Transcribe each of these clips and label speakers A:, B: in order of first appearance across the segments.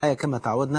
A: كما تعودنا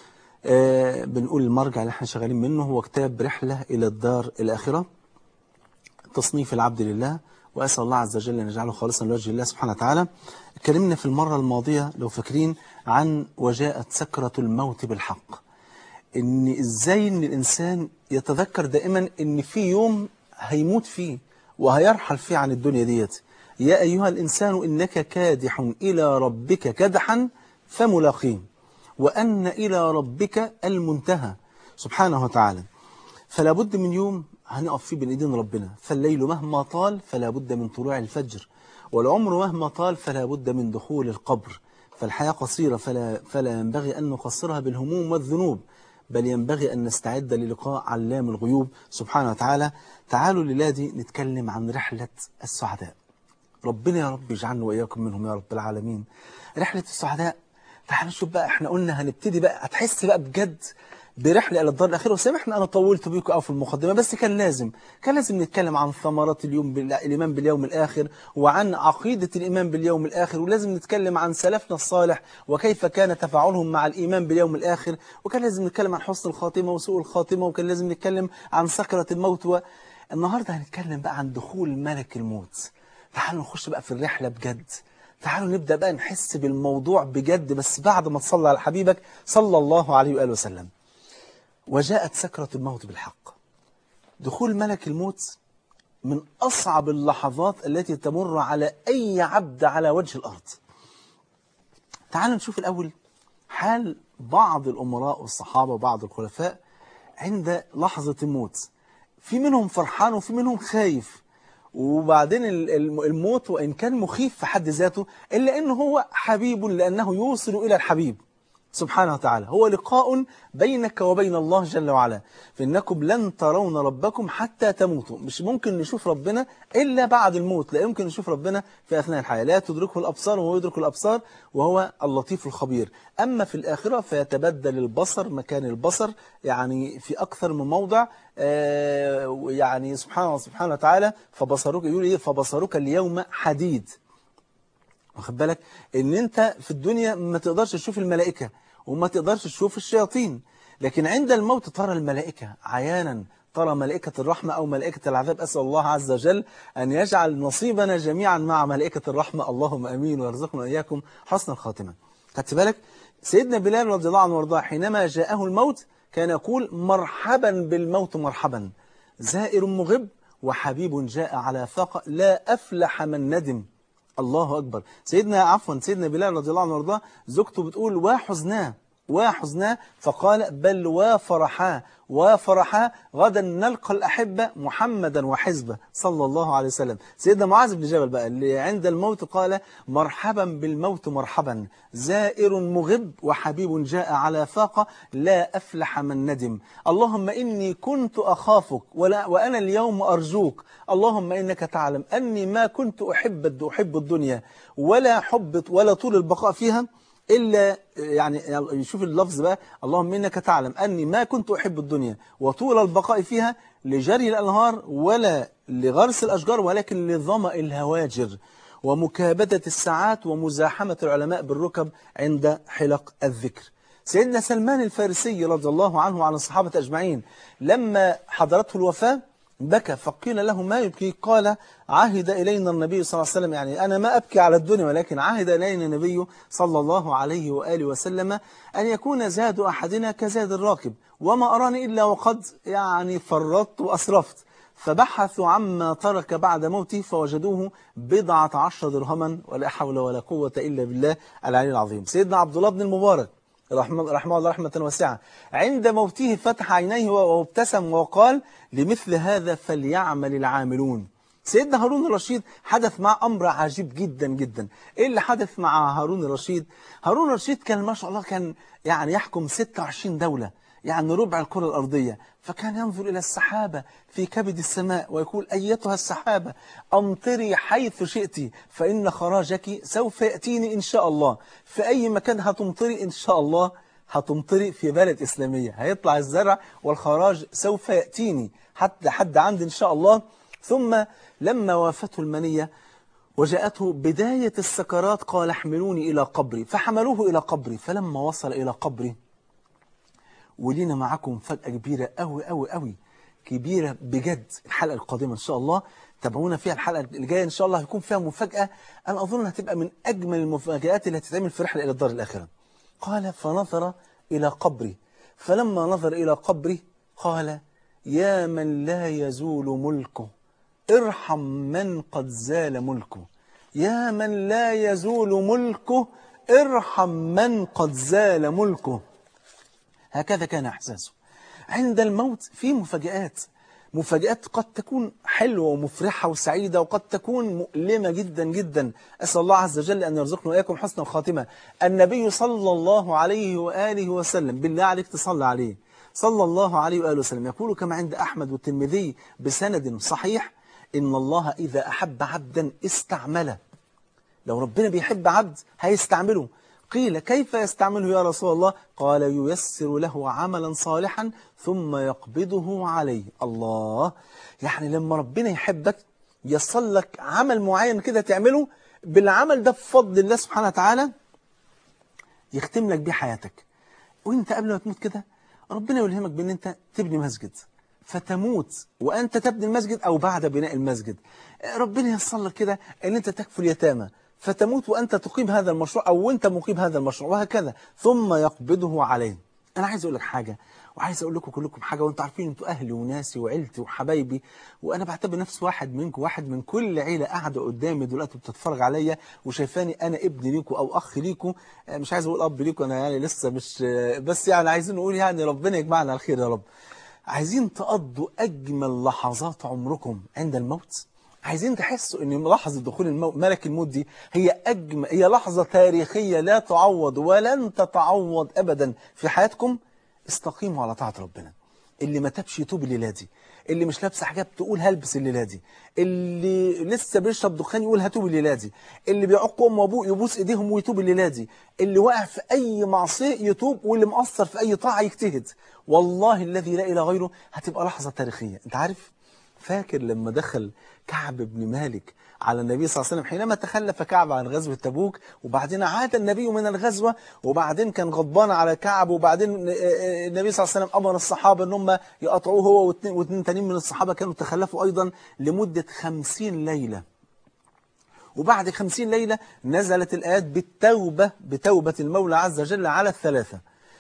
A: آه بنقول المرجع اللي احنا شغالين منه هو كتاب رحلة إلى الدار الآخرة تصنيف العبد لله وأسأل الله عز وجل أن يجعله خالصا لوجه الله سبحانه وتعالى اتكلمنا في المرة الماضية لو فاكرين عن وجاءت سكرة الموت بالحق ان ازاي ان الانسان يتذكر دائما ان في يوم هيموت فيه وهيرحل فيه عن الدنيا ديت يا ايها الانسان انك كادح الى ربك كدحا فملاقيه وان الى ربك المنتهى سبحانه وتعالى فلا بد من يوم هنقف فيه بين ايدين ربنا فالليل مهما طال فلا بد من طلوع الفجر والعمر مهما طال فلا بد من دخول القبر فالحياة قصيرة فلا, فلا ينبغي أن نقصرها بالهموم والذنوب بل ينبغي أن نستعد للقاء علام الغيوب سبحانه وتعالى تعالوا للادي نتكلم عن رحلة السعداء ربنا يا رب يجعلنا وإياكم منهم يا رب العالمين رحلة السعداء تعالوا نشوف بقى احنا قلنا هنبتدي بقى هتحس بقى بجد برحلة إلى الدار الأخيرة وسامحنا أنا طولت بيكم أو في المقدمة بس كان لازم كان لازم نتكلم عن ثمرات اليوم بال... الإيمان باليوم الآخر وعن عقيدة الإيمان باليوم الآخر ولازم نتكلم عن سلفنا الصالح وكيف كان تفاعلهم مع الإيمان باليوم الآخر وكان لازم نتكلم عن حسن الخاتمة وسوء الخاتمة وكان لازم نتكلم عن سكرة الموت و... النهاردة هنتكلم بقى عن دخول ملك الموت تعالوا نخش بقى في الرحلة بجد تعالوا نبدأ بقى نحس بالموضوع بجد بس بعد ما تصلى على حبيبك صلى الله عليه وآله وسلم وجاءت سكرة الموت بالحق دخول ملك الموت من أصعب اللحظات التي تمر على أي عبد على وجه الأرض تعالوا نشوف الأول حال بعض الأمراء والصحابة وبعض الخلفاء عند لحظة الموت في منهم فرحان وفي منهم خايف وبعدين الموت وإن كان مخيف في حد ذاته إلا أنه هو حبيب لأنه يوصل إلى الحبيب سبحانه وتعالى هو لقاء بينك وبين الله جل وعلا فإنكم لن ترون ربكم حتى تموتوا مش ممكن نشوف ربنا إلا بعد الموت لا يمكن نشوف ربنا في أثناء الحياة لا تدركه الأبصار وهو يدرك الأبصار وهو اللطيف الخبير أما في الآخرة فيتبدل البصر مكان البصر يعني في أكثر من موضع آه يعني سبحانه سبحانه وتعالى فبصرك يقول إيه فبصرك اليوم حديد واخد بالك ان انت في الدنيا ما تقدرش تشوف الملائكة وما تقدرش تشوف الشياطين لكن عند الموت ترى الملائكة عيانا ترى ملائكة الرحمة أو ملائكة العذاب أسأل الله عز وجل أن يجعل نصيبنا جميعا مع ملائكة الرحمة اللهم أمين ويرزقنا إياكم حسن الخاتمة خدت بالك سيدنا بلال رضي الله عنه وارضاه حينما جاءه الموت كان يقول مرحبا بالموت مرحبا زائر مغب وحبيب جاء على ثقة لا أفلح من ندم الله أكبر سيدنا عفوا سيدنا بلال رضي الله عنه وارضاه زوجته بتقول وحزناه وحزناه فقال بل وفرحا وفرحا غدا نلقى الأحبة محمدا وحزبه صلى الله عليه وسلم سيدنا معاذ بن جبل بقى اللي عند الموت قال مرحبا بالموت مرحبا زائر مغب وحبيب جاء على فاقة لا أفلح من ندم اللهم إني كنت أخافك ولا وأنا اليوم أرجوك اللهم إنك تعلم أني ما كنت أحب أحب الدنيا ولا حب ولا طول البقاء فيها إلا يعني يشوف اللفظ بقى اللهم إنك تعلم أني ما كنت أحب الدنيا وطول البقاء فيها لجري الأنهار ولا لغرس الأشجار ولكن لظمأ الهواجر ومكابدة الساعات ومزاحمة العلماء بالركب عند حلق الذكر سيدنا سلمان الفارسي رضي الله عنه وعن الصحابة أجمعين لما حضرته الوفاة بكى فقيل له ما يبكي قال عهد إلينا النبي صلى الله عليه وسلم يعني أنا ما أبكي على الدنيا ولكن عهد إلينا النبي صلى الله عليه وآله وسلم أن يكون زاد أحدنا كزاد الراكب وما أراني إلا وقد يعني فرطت وأسرفت فبحثوا عما ترك بعد موته فوجدوه بضعة عشر درهما ولا حول ولا قوة إلا بالله العلي العظيم سيدنا عبد الله بن المبارك رحمه, رحمه الله رحمة واسعة عند موته فتح عينيه وابتسم وقال لمثل هذا فليعمل العاملون سيدنا هارون الرشيد حدث مع أمر عجيب جدا جدا إيه اللي حدث مع هارون الرشيد هارون الرشيد كان ما شاء الله كان يعني يحكم 26 دولة يعني ربع الكرة الأرضية فكان ينظر إلى السحابة في كبد السماء ويقول أيتها السحابة أمطري حيث شئت فإن خراجك سوف يأتيني إن شاء الله في أي مكان هتمطري إن شاء الله هتمطري في بلد إسلامية هيطلع الزرع والخراج سوف يأتيني حتى حد عندي إن شاء الله ثم لما وافته المنية وجاءته بداية السكرات قال احملوني إلى قبري فحملوه إلى قبري فلما وصل إلى قبري ولينا معاكم فجأة كبيرة أوي أوي أوي كبيرة بجد الحلقة القادمة إن شاء الله تابعونا فيها الحلقة اللي جاية إن شاء الله هيكون فيها مفاجأة أنا أظن هتبقى من أجمل المفاجآت اللي هتتعمل في رحلة إلى الدار الآخرة قال فنظر إلى قبري فلما نظر إلى قبري قال يا من لا يزول ملكه ارحم من قد زال ملكه يا من لا يزول ملكه ارحم من قد زال ملكه هكذا كان إحساسه عند الموت في مفاجآت مفاجآت قد تكون حلوة ومفرحة وسعيدة وقد تكون مؤلمة جدا جدا أسأل الله عز وجل أن يرزقنا وإياكم حسن الخاتمة النبي صلى الله عليه وآله وسلم بالله عليك تصلى عليه صلى الله عليه وآله وسلم يقول كما عند أحمد والترمذي بسند صحيح إن الله إذا أحب عبدا استعمله لو ربنا بيحب عبد هيستعمله قيل كيف يستعمله يا رسول الله قال ييسر له عملا صالحا ثم يقبضه عليه الله يعني لما ربنا يحبك يصل لك عمل معين كده تعمله بالعمل ده بفضل الله سبحانه وتعالى يختم لك بيه حياتك وانت قبل ما تموت كده ربنا يلهمك بان انت تبني مسجد فتموت وانت تبني المسجد او بعد بناء المسجد ربنا يصل لك كده ان انت تكفل اليتامى فتموت وأنت تقيم هذا المشروع أو وأنت مقيم هذا المشروع وهكذا ثم يقبضه عليه أنا عايز أقول لك حاجة وعايز أقول لكم كلكم حاجة وأنتوا عارفين أنتوا أهلي وناسي وعيلتي وحبايبي وأنا بعتبر نفسي واحد منكم واحد من كل عيلة قاعدة قدامي دلوقتي بتتفرج عليا وشايفاني أنا ابن ليكم أو أخ ليكم مش عايز أقول أب ليكم أنا يعني لسه مش بس يعني عايزين نقول يعني ربنا يجمعنا على الخير يا رب عايزين تقضوا أجمل لحظات عمركم عند الموت عايزين تحسوا ان لحظة دخول المو... ملك الموت دي هي أجمل هي لحظة تاريخية لا تعوض ولن تتعوض أبدا في حياتكم استقيموا على طاعة ربنا اللي ما تابش يتوب الليلة دي اللي مش لابسه حجاب تقول هلبس الليلة دي اللي لسه بيشرب دخان يقول هتوب الليلة دي اللي بيعق امه وابوه يبوس ايديهم ويتوب الليلة دي اللي واقع في اي معصيه يتوب واللي مقصر في اي طاعه يجتهد والله الذي لا اله غيره هتبقى لحظه تاريخيه انت عارف فاكر لما دخل كعب بن مالك على النبي صلى الله عليه وسلم حينما تخلف كعب عن غزوة تبوك وبعدين عاد النبي من الغزوة وبعدين كان غضبان على كعب وبعدين النبي صلى الله عليه وسلم أمر الصحابة أن هم يقطعوه هو واثنين, واثنين تانيين من الصحابة كانوا تخلفوا أيضا لمدة خمسين ليلة وبعد خمسين ليلة نزلت الآيات بالتوبة بتوبة المولى عز وجل على الثلاثة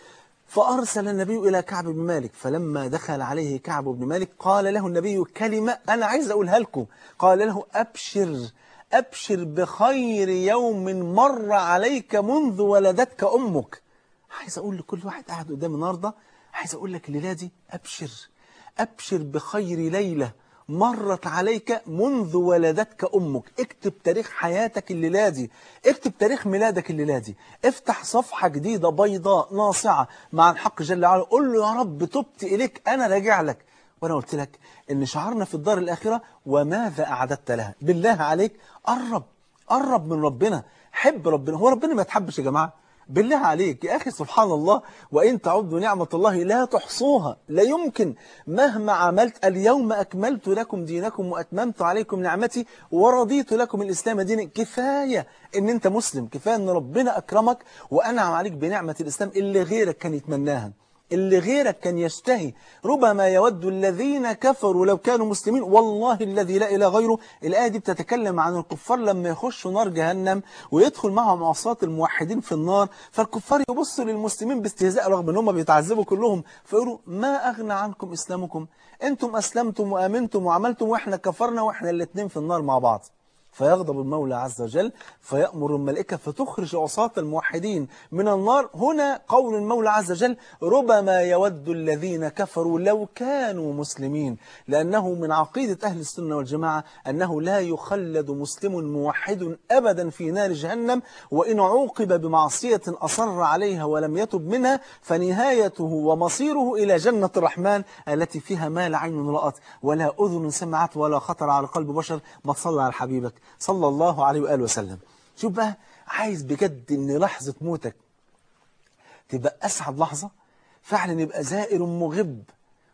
A: فأرسل النبي إلى كعب بن مالك فلما دخل عليه كعب بن مالك قال له النبي كلمة أنا عايز أقولها لكم قال له أبشر أبشر بخير يوم مر عليك منذ ولدتك أمك عايز أقول لكل واحد قاعد قدام النهاردة عايز أقول لك الليلة دي أبشر أبشر بخير ليلة مرت عليك منذ ولدتك أمك اكتب تاريخ حياتك الليلة دي اكتب تاريخ ميلادك الليلة دي افتح صفحة جديدة بيضاء ناصعة مع الحق جل وعلا قل له يا رب تبت إليك أنا راجع لك وأنا قلت لك إن شعارنا في الدار الآخرة وماذا أعددت لها بالله عليك قرب قرب من ربنا حب ربنا هو ربنا ما يتحبش يا جماعة بالله عليك يا أخي سبحان الله وإن تعدوا نعمة الله لا تحصوها لا يمكن مهما عملت اليوم أكملت لكم دينكم وأتممت عليكم نعمتي ورضيت لكم الإسلام دينا كفاية إن أنت مسلم كفاية إن ربنا أكرمك وأنعم عليك بنعمة الإسلام اللي غيرك كان يتمناها اللي غيرك كان يشتهي ربما يود الذين كفروا لو كانوا مسلمين والله الذي لا إله غيره الآية دي بتتكلم عن الكفار لما يخشوا نار جهنم ويدخل معهم عصاة الموحدين في النار فالكفار يبصوا للمسلمين باستهزاء رغم ان هم بيتعذبوا كلهم فيقولوا ما أغنى عنكم إسلامكم أنتم أسلمتم وآمنتم وعملتم وإحنا كفرنا وإحنا الاثنين في النار مع بعض فيغضب المولى عز وجل فيأمر الملائكة فتخرج عصاة الموحدين من النار هنا قول المولى عز وجل ربما يود الذين كفروا لو كانوا مسلمين لأنه من عقيدة أهل السنة والجماعة أنه لا يخلد مسلم موحد أبدا في نار جهنم وإن عوقب بمعصية أصر عليها ولم يتب منها فنهايته ومصيره إلى جنة الرحمن التي فيها ما لا عين رأت ولا أذن سمعت ولا خطر على قلب بشر ما تصلى على حبيبك صلى الله عليه وآله وسلم شوف بقى عايز بجد ان لحظة موتك تبقى أسعد لحظة فعلا يبقى زائر مغب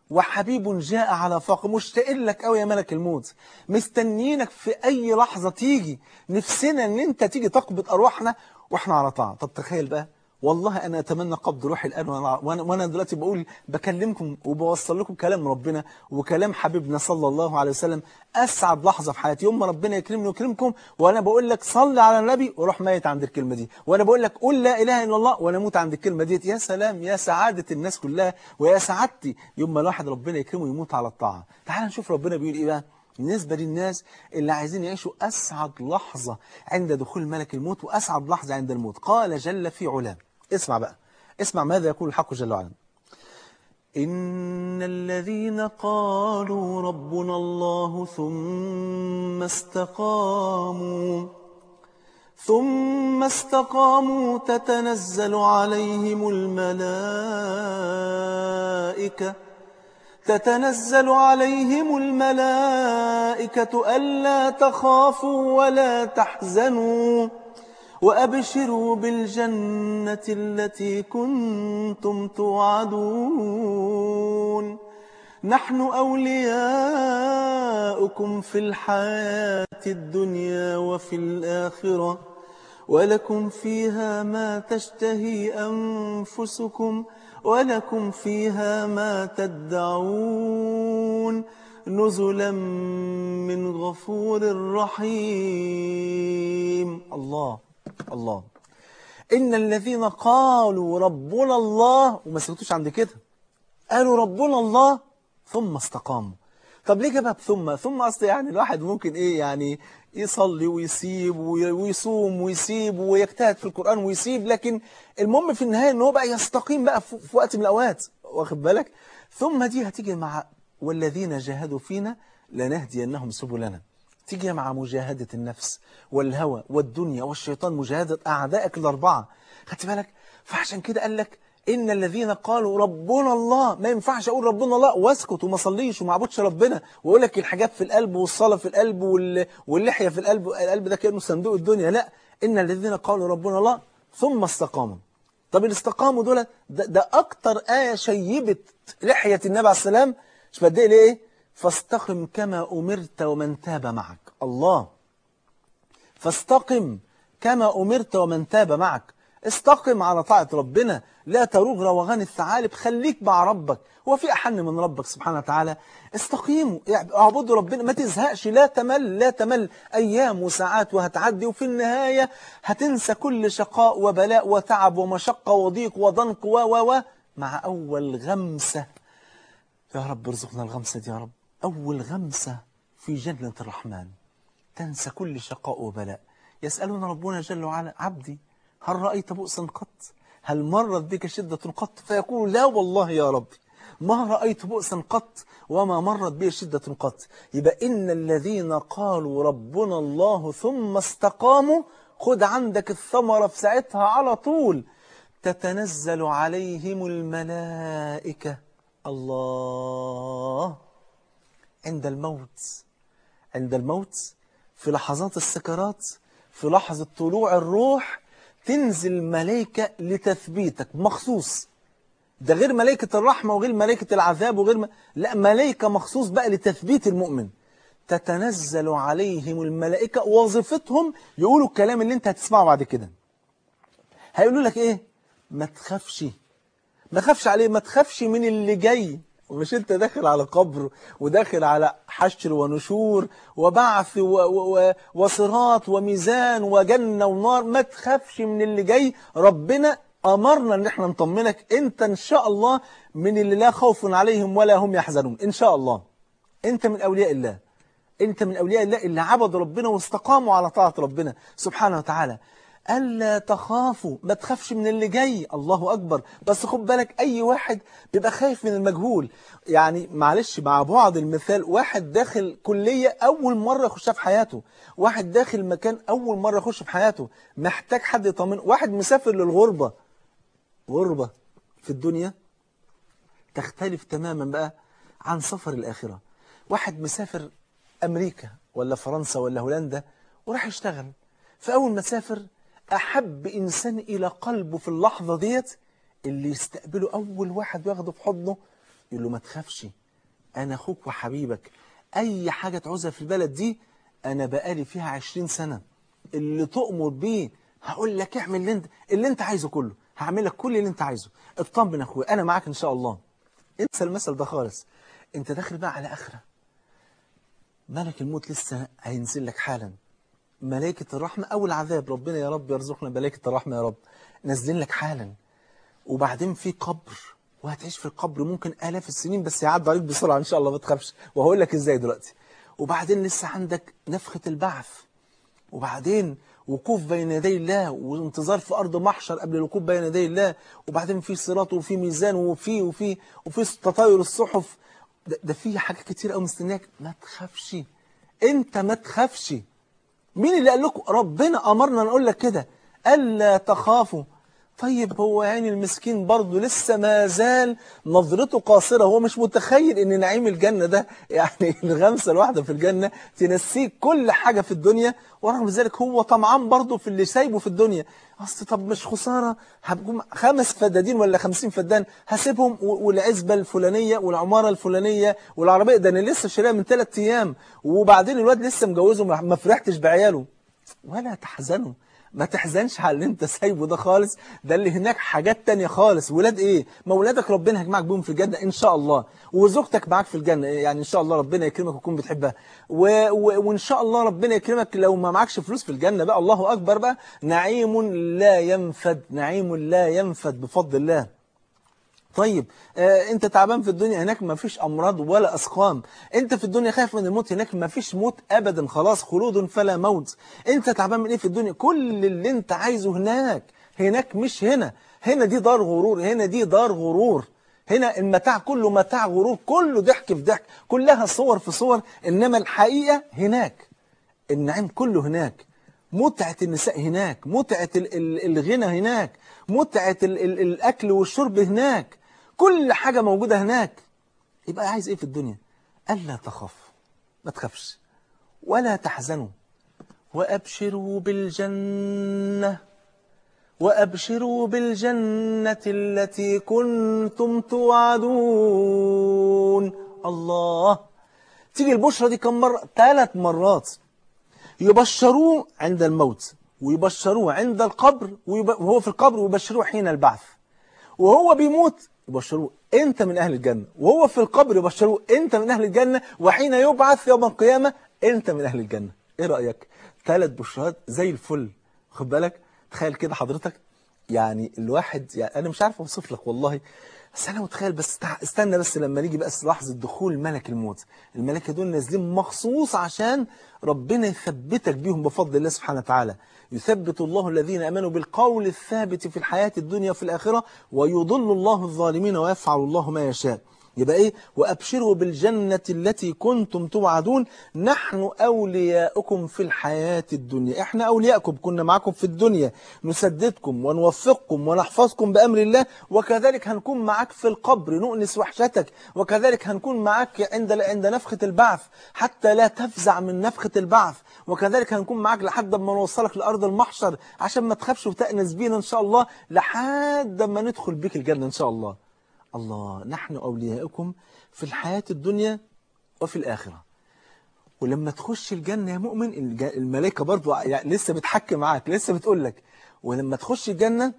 A: وحبيب جاء على فاق مشتاقين لك قوي يا ملك الموت مستنيينك في اي لحظة تيجي نفسنا ان انت تيجي تقبض ارواحنا واحنا على طاعة طب تخيل بقى والله انا اتمنى قبض روحي الان وانا وانا, وأنا دلوقتي بقول بكلمكم وبوصل لكم كلام ربنا وكلام حبيبنا صلى الله عليه وسلم اسعد لحظه في حياتي يوم ما ربنا يكرمني ويكرمكم وانا بقول لك صل على النبي وروح ميت عند الكلمه دي وانا بقول لك قول لا اله الا الله وانا اموت عند الكلمه دي يا سلام يا سعاده الناس كلها ويا سعادتي يوم ما الواحد ربنا يكرمه ويموت على الطاعه تعال نشوف ربنا بيقول ايه بقى بالنسبة للناس اللي عايزين يعيشوا أسعد لحظة عند دخول ملك الموت وأسعد لحظة عند الموت قال جل في علاه اسمع بقى اسمع ماذا يقول الحق جل وعلا إن الذين قالوا ربنا الله ثم استقاموا ثم استقاموا تتنزل عليهم الملائكة تتنزل عليهم الملائكة ألا تخافوا ولا تحزنوا وأبشروا بالجنة التي كنتم توعدون نحن أولياؤكم في الحياة الدنيا وفي الآخرة ولكم فيها ما تشتهي أنفسكم ولكم فيها ما تدعون نزلا من غفور رحيم الله الله إن الذين قالوا ربنا الله وما سكتوش عند كده قالوا ربنا الله ثم استقاموا طب ليه جابها بثم ثم أصل يعني الواحد ممكن إيه يعني يصلي ويسيب ويصوم ويسيب ويجتهد في القرآن ويسيب لكن المهم في النهاية ان هو بقى يستقيم بقى في وقت من الأوقات واخد بالك ثم دي هتيجي مع والذين جاهدوا فينا لنهدينهم سبلنا تيجي مع مجاهدة النفس والهوى والدنيا والشيطان مجاهدة أعدائك الأربعة خدت بالك فعشان كده قال لك إن الذين قالوا ربنا الله ما ينفعش أقول ربنا الله واسكت وما صليش وما عبدش ربنا وأقول لك الحاجات في القلب والصلاة في القلب وال... واللحية في القلب القلب ده كأنه صندوق الدنيا لا إن الذين قالوا ربنا الله ثم استقاموا طب الاستقاموا دول ده, ده أكتر آية شيبت لحية النبي عليه السلام مش بدي ليه إيه فاستقم كما أمرت ومن تاب معك الله فاستقم كما أمرت ومن تاب معك استقم على طاعة ربنا لا تروغ روغان الثعالب خليك مع ربك هو في أحن من ربك سبحانه وتعالى استقيموا اعبدوا ربنا ما تزهقش لا تمل لا تمل أيام وساعات وهتعدي وفي النهاية هتنسى كل شقاء وبلاء وتعب ومشقة وضيق وضنك و و و مع أول غمسة يا رب ارزقنا الغمسة دي يا رب أول غمسة في جنة الرحمن تنسى كل شقاء وبلاء يسألون ربنا جل وعلا عبدي هل رأيت بؤسا قط هل مرت بك شدة قط فيقول لا والله يا ربي ما رأيت بؤسا قط وما مرت بي شدة قط يبقى إن الذين قالوا ربنا الله ثم استقاموا خد عندك الثمرة في ساعتها على طول تتنزل عليهم الملائكة الله عند الموت عند الموت في لحظات السكرات في لحظة طلوع الروح تنزل ملائكة لتثبيتك مخصوص ده غير ملائكة الرحمة وغير ملائكة العذاب وغير م... لا ملائكة مخصوص بقى لتثبيت المؤمن تتنزل عليهم الملائكة وظيفتهم يقولوا الكلام اللي انت هتسمعه بعد كده هيقولوا لك ايه ما تخافش ما تخافش عليه ما تخافش من اللي جاي ومش انت داخل على قبر وداخل على حشر ونشور وبعث و و وصراط وميزان وجنة ونار ما تخافش من اللي جاي ربنا أمرنا ان احنا نطمنك انت ان شاء الله من اللي لا خوف عليهم ولا هم يحزنون ان شاء الله انت من اولياء الله انت من اولياء الله اللي عبدوا ربنا واستقاموا على طاعة ربنا سبحانه وتعالى ألا تخافوا ما تخافش من اللي جاي الله أكبر بس خد بالك أي واحد بيبقى خايف من المجهول يعني معلش مع بعض المثال واحد داخل كلية أول مرة يخشها في حياته واحد داخل مكان أول مرة يخش في حياته محتاج حد يطمنه واحد مسافر للغربة غربة في الدنيا تختلف تماما بقى عن سفر الآخرة واحد مسافر أمريكا ولا فرنسا ولا هولندا وراح يشتغل فأول ما سافر أحب إنسان إلى قلبه في اللحظة ديت اللي يستقبله أول واحد وياخده في حضنه يقول له ما تخافش أنا أخوك وحبيبك أي حاجة تعوزها في البلد دي أنا بقالي فيها عشرين سنة اللي تؤمر بيه هقول لك اعمل اللي انت, اللي انت عايزه كله هعمل لك كل اللي انت عايزه اطمن اخويا انا معاك ان شاء الله انسى المثل ده خالص انت داخل بقى على اخره ملك الموت لسه هينزل لك حالا ملائكة الرحمة أو العذاب ربنا يا رب يرزقنا ملائكة الرحمة يا رب نازلين لك حالا وبعدين في قبر وهتعيش في القبر ممكن آلاف السنين بس يعدوا عليك بسرعة إن شاء الله ما تخافش وهقول لك إزاي دلوقتي وبعدين لسه عندك نفخة البعث وبعدين وقوف بين يدي الله وانتظار في أرض محشر قبل الوقوف بين يدي الله وبعدين في صراط وفي ميزان وفي وفي وفي تطاير الصحف ده, ده في حاجات كتير قوي مستنياك ما تخافش انت ما تخافش مين اللي قال لكم ربنا أمرنا نقول لك كده ألا تخافوا طيب هو يعني المسكين برضه لسه ما زال نظرته قاصرة هو مش متخيل ان نعيم الجنة ده يعني الغمسة الواحدة في الجنة تنسيه كل حاجة في الدنيا ورغم ذلك هو طمعان برضه في اللي سايبه في الدنيا اصل طب مش خسارة هبقوا خمس فدادين ولا خمسين فدان هسيبهم والعزبة الفلانية والعمارة الفلانية والعربية ده انا لسه شاريها من ثلاث ايام وبعدين الواد لسه مجوزه ما فرحتش بعياله ولا تحزنوا ما تحزنش على اللي انت سايبه ده خالص ده اللي هناك حاجات تانية خالص ولاد ايه ما ولادك ربنا هيجمعك بيهم في الجنة ان شاء الله وزوجتك معاك في الجنة يعني ان شاء الله ربنا يكرمك وتكون بتحبها و... و... وان شاء الله ربنا يكرمك لو ما معكش فلوس في الجنة بقى الله اكبر بقى نعيم لا ينفد نعيم لا ينفد بفضل الله طيب آه انت تعبان في الدنيا هناك ما فيش امراض ولا اسقام انت في الدنيا خايف من الموت هناك ما فيش موت ابدا خلاص خلود فلا موت انت تعبان من ايه في الدنيا كل اللي انت عايزه هناك هناك مش هنا هنا دي دار غرور هنا دي دار غرور هنا المتاع كله متاع غرور كله ضحك في ضحك كلها صور في صور انما الحقيقة هناك النعيم كله هناك متعة النساء هناك متعة الغنى هناك متعة الأكل والشرب هناك كل حاجة موجودة هناك يبقى عايز ايه في الدنيا ألا تخاف ما تخافش ولا تحزنوا وأبشروا بالجنة وأبشروا بالجنة التي كنتم توعدون الله تيجي البشرة دي كم مرة ثلاث مرات يبشروه عند الموت ويبشروه عند القبر وهو في القبر ويبشروه حين البعث وهو بيموت يبشروه انت من اهل الجنة وهو في القبر يبشروه انت من اهل الجنة وحين يبعث يوم القيامة انت من اهل الجنة ايه رأيك ثلاث بشرات زي الفل خد بالك تخيل كده حضرتك يعني الواحد يعني انا مش عارف اوصف لك والله بس انا متخيل بس استنى بس لما نيجي بس لحظه دخول ملك الموت الملائكه دول نازلين مخصوص عشان ربنا يثبتك بيهم بفضل الله سبحانه وتعالى يثبت الله الذين امنوا بالقول الثابت في الحياه الدنيا وفي الاخره ويضل الله الظالمين ويفعل الله ما يشاء يبقى ايه وابشروا بالجنة التي كنتم توعدون نحن اولياؤكم في الحياة الدنيا احنا اولياءكم كنا معكم في الدنيا نسددكم ونوفقكم ونحفظكم بامر الله وكذلك هنكون معك في القبر نؤنس وحشتك وكذلك هنكون معك عند عند نفخة البعث حتى لا تفزع من نفخة البعث وكذلك هنكون معك لحد ما نوصلك لارض المحشر عشان ما تخافش وتأنس بينا ان شاء الله لحد ما ندخل بك الجنة ان شاء الله الله نحن أولياؤكم في الحياة الدنيا وفي الآخرة ولما تخش الجنة يا مؤمن الملائكة برضو يعني لسه بتحكي معاك لسه بتقول لك ولما تخش الجنة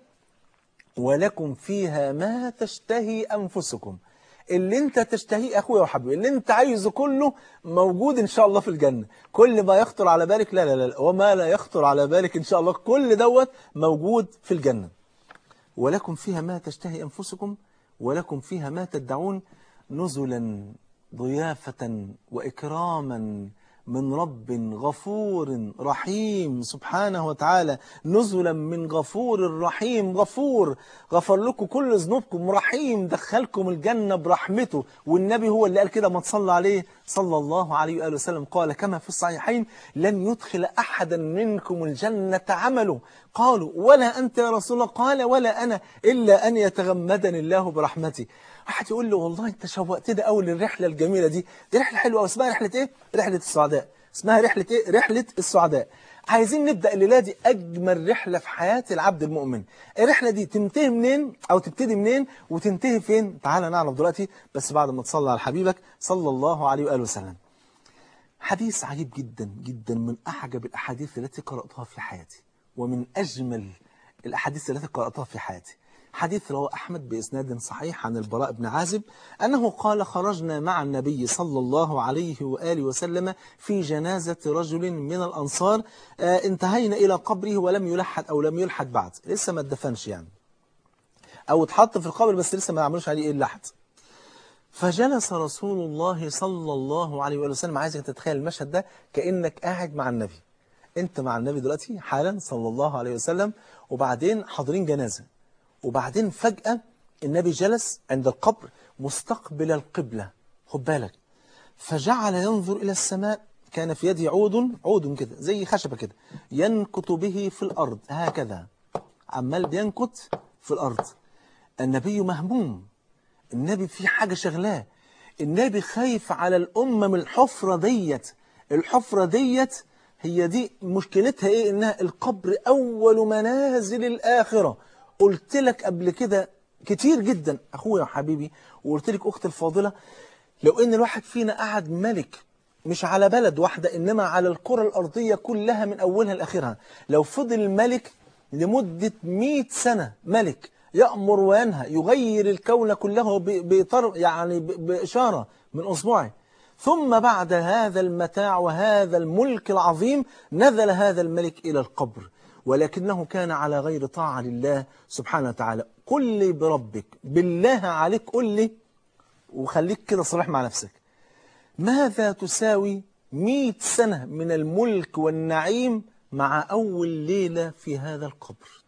A: ولكم فيها ما تشتهي أنفسكم اللي انت تشتهيه اخويا وحبيبي اللي انت عايزه كله موجود ان شاء الله في الجنة كل ما يخطر على بالك لا لا لا وما لا يخطر على بالك ان شاء الله كل دوت موجود في الجنة ولكم فيها ما تشتهي أنفسكم ولكم فيها ما تدعون نزلا ضيافة وإكراما من رب غفور رحيم سبحانه وتعالى نزلا من غفور رحيم غفور غفر لكم كل ذنوبكم رحيم دخلكم الجنة برحمته والنبي هو اللي قال كده ما تصلى عليه صلى الله عليه وآله وسلم قال كما في الصحيحين لن يدخل أحدا منكم الجنة عمله قالوا ولا أنت يا رسول الله قال ولا أنا إلا أن يتغمدني الله برحمته واحد يقول له والله انت شوقتني قوي للرحله الجميله دي دي رحله حلوه اسمها رحله ايه رحله السعداء اسمها رحلة إيه؟ رحلة السعداء عايزين نبدأ الليلة دي أجمل رحلة في حياة العبد المؤمن الرحلة دي تنتهي منين أو تبتدي منين وتنتهي فين تعال نعرف دلوقتي بس بعد ما تصلي على حبيبك صلى الله عليه وآله وسلم حديث عجيب جدا جدا من أعجب الأحاديث التي قرأتها في حياتي ومن أجمل الأحاديث التي قرأتها في حياتي حديث رواه أحمد بإسناد صحيح عن البراء بن عازب أنه قال خرجنا مع النبي صلى الله عليه وآله وسلم في جنازة رجل من الأنصار آه انتهينا إلى قبره ولم يلحد أو لم يلحد بعد لسه ما اتدفنش يعني أو اتحط في القبر بس لسه ما عملوش عليه إيه اللحد فجلس رسول الله صلى الله عليه وآله وسلم عايزك تتخيل المشهد ده كأنك قاعد مع النبي انت مع النبي دلوقتي حالا صلى الله عليه وسلم وبعدين حاضرين جنازة وبعدين فجأة النبي جلس عند القبر مستقبل القبلة خد بالك فجعل ينظر إلى السماء كان في يده عود عود كده زي خشبة كده ينكت به في الأرض هكذا عمال بينكت في الأرض النبي مهموم النبي في حاجة شغلاه النبي خايف على الأمة من الحفرة ديت الحفرة ديت هي دي مشكلتها ايه انها القبر اول منازل الاخرة قلت لك قبل كده كتير جدا اخويا وحبيبي وقلت لك اختي الفاضلة لو ان الواحد فينا قعد ملك مش على بلد واحدة انما على الكرة الارضية كلها من اولها لاخرها لو فضل ملك لمدة 100 سنة ملك يأمر وينهى يغير الكون كله بطر يعني بإشارة من أصبعه ثم بعد هذا المتاع وهذا الملك العظيم نزل هذا الملك إلى القبر ولكنه كان على غير طاعة لله سبحانه وتعالى قل لي بربك بالله عليك قل لي وخليك كده صريح مع نفسك ماذا تساوي مئة سنة من الملك والنعيم مع أول ليلة في هذا القبر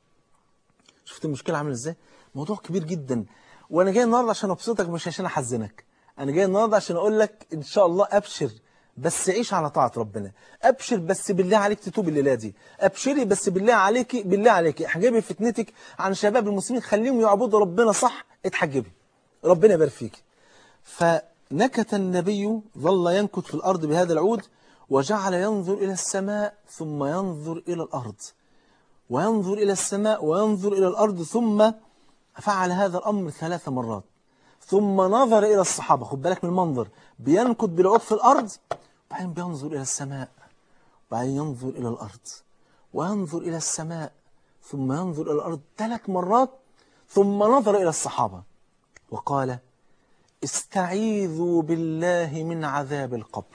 A: شفت المشكلة عامله ازاي موضوع كبير جدا وانا جاي النهارده عشان ابسطك مش عشان احزنك انا جاي النهارده عشان اقول لك ان شاء الله ابشر بس عيش على طاعة ربنا ابشر بس بالله عليك تتوب الليلة دي ابشري بس بالله عليك بالله عليك احجبي فتنتك عن شباب المسلمين خليهم يعبدوا ربنا صح اتحجبي ربنا يبارك فيك فنكت النبي ظل ينكت في الأرض بهذا العود وجعل ينظر إلى السماء ثم ينظر إلى الأرض وينظر إلى السماء وينظر إلى الأرض ثم فعل هذا الأمر ثلاث مرات ثم نظر إلى الصحابة خد بالك من المنظر بينكت بالعود في الأرض وبعدين بينظر إلى السماء وبعدين ينظر إلى الأرض وينظر إلى السماء ثم ينظر إلى الأرض ثلاث مرات ثم نظر إلى الصحابة وقال استعيذوا بالله من عذاب القبر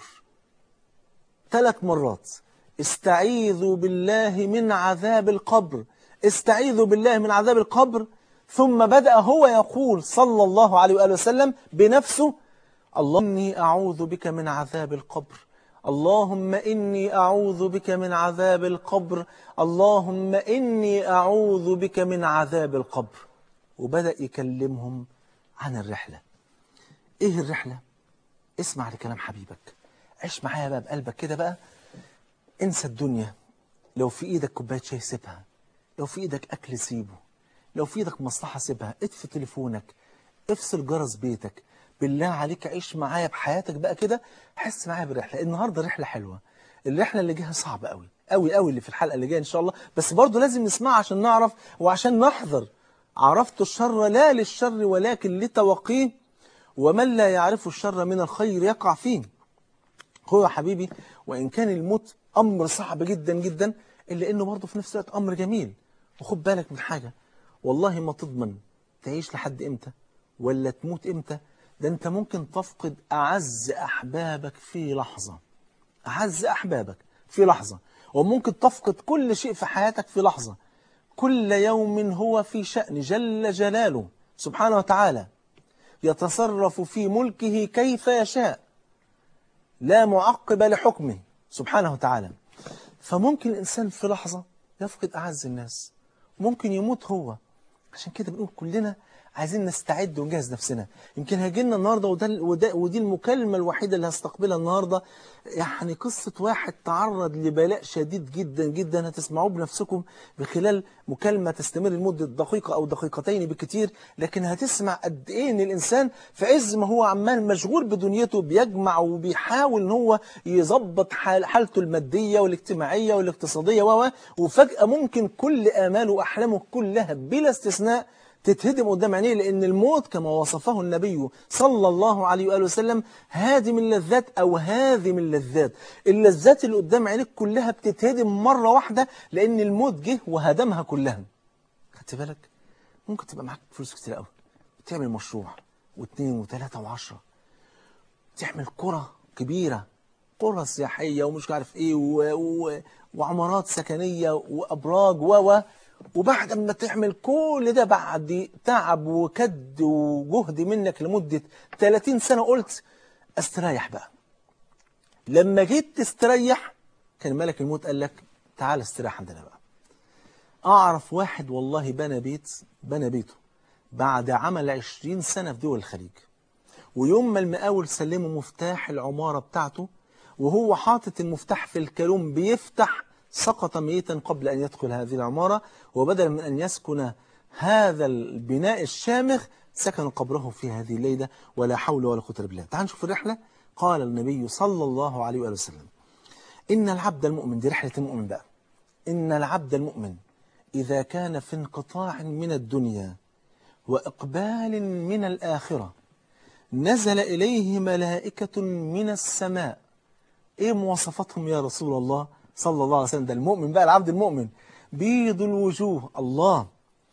A: ثلاث مرات استعيذوا بالله من عذاب القبر استعيذوا بالله من عذاب القبر ثم بدأ هو يقول صلى الله عليه وآله وسلم بنفسه اللهم إني أعوذ بك من عذاب القبر اللهم إني أعوذ بك من عذاب القبر اللهم إني أعوذ بك من عذاب القبر وبدأ يكلمهم عن الرحلة إيه الرحلة؟ اسمع لكلام حبيبك عيش معايا بقى بقلبك كده بقى انسى الدنيا لو في ايدك كوبايه شاي سيبها لو في ايدك اكل سيبه لو في ايدك مصلحه سيبها اطفي تليفونك افصل جرس بيتك بالله عليك عيش معايا بحياتك بقى كده حس معايا بالرحله النهارده رحله حلوه الرحله اللي جايه صعبه قوي قوي قوي اللي في الحلقه اللي جايه ان شاء الله بس برضه لازم نسمعها عشان نعرف وعشان نحذر عرفت الشر لا للشر ولكن لتوقيه ومن لا يعرف الشر من الخير يقع فيه هو يا حبيبي وإن كان الموت أمر صعب جدا جدا إلا إنه برضه في نفس الوقت أمر جميل وخد بالك من حاجة والله ما تضمن تعيش لحد إمتى ولا تموت إمتى ده أنت ممكن تفقد أعز أحبابك في لحظة أعز أحبابك في لحظة وممكن تفقد كل شيء في حياتك في لحظة كل يوم هو في شأن جل جلاله سبحانه وتعالى يتصرف في ملكه كيف يشاء لا معقب لحكمه سبحانه وتعالى فممكن الإنسان في لحظة يفقد أعز الناس ممكن يموت هو عشان كده بنقول كلنا عايزين نستعد ونجهز نفسنا يمكن هيجي لنا النهارده وده, وده ودي المكالمه الوحيده اللي هستقبلها النهارده يعني قصه واحد تعرض لبلاء شديد جدا جدا هتسمعوه بنفسكم بخلال مكالمه تستمر لمده دقيقه او دقيقتين بكتير لكن هتسمع قد ايه ان الانسان في عز ما هو عمال مشغول بدنيته بيجمع وبيحاول ان هو يظبط حال حالته الماديه والاجتماعيه والاقتصاديه و وفجاه ممكن كل اماله واحلامه كلها بلا استثناء تتهدم قدام عينيه لأن الموت كما وصفه النبي صلى الله عليه وآله وسلم هادم اللذات أو هادم اللذات اللذات اللي قدام عينيك كلها بتتهدم مرة واحدة لأن الموت جه وهدمها كلها خدت بالك ممكن تبقى معاك فلوس كتير قوي وتعمل مشروع واثنين وثلاثة وعشرة تعمل قرى كبيرة قرى سياحية ومش عارف ايه و... و... وعمارات سكنية وأبراج و و وبعد ما تعمل كل ده بعد تعب وكد وجهد منك لمدة 30 سنة قلت استريح بقى لما جيت تستريح كان ملك الموت قال لك تعال استريح عندنا بقى أعرف واحد والله بنى بيت بنى بيته بعد عمل 20 سنة في دول الخليج ويوم ما المقاول سلمه مفتاح العمارة بتاعته وهو حاطط المفتاح في الكالون بيفتح سقط ميتا قبل أن يدخل هذه العمارة وبدلا من أن يسكن هذا البناء الشامخ سكن قبره في هذه الليلة ولا حول ولا قوة إلا بالله تعال نشوف الرحلة قال النبي صلى الله عليه وآله وسلم إن العبد المؤمن دي رحلة المؤمن بقى إن العبد المؤمن إذا كان في انقطاع من الدنيا وإقبال من الآخرة نزل إليه ملائكة من السماء إيه مواصفاتهم يا رسول الله صلى الله عليه وسلم ده المؤمن بقى العبد المؤمن بيض الوجوه الله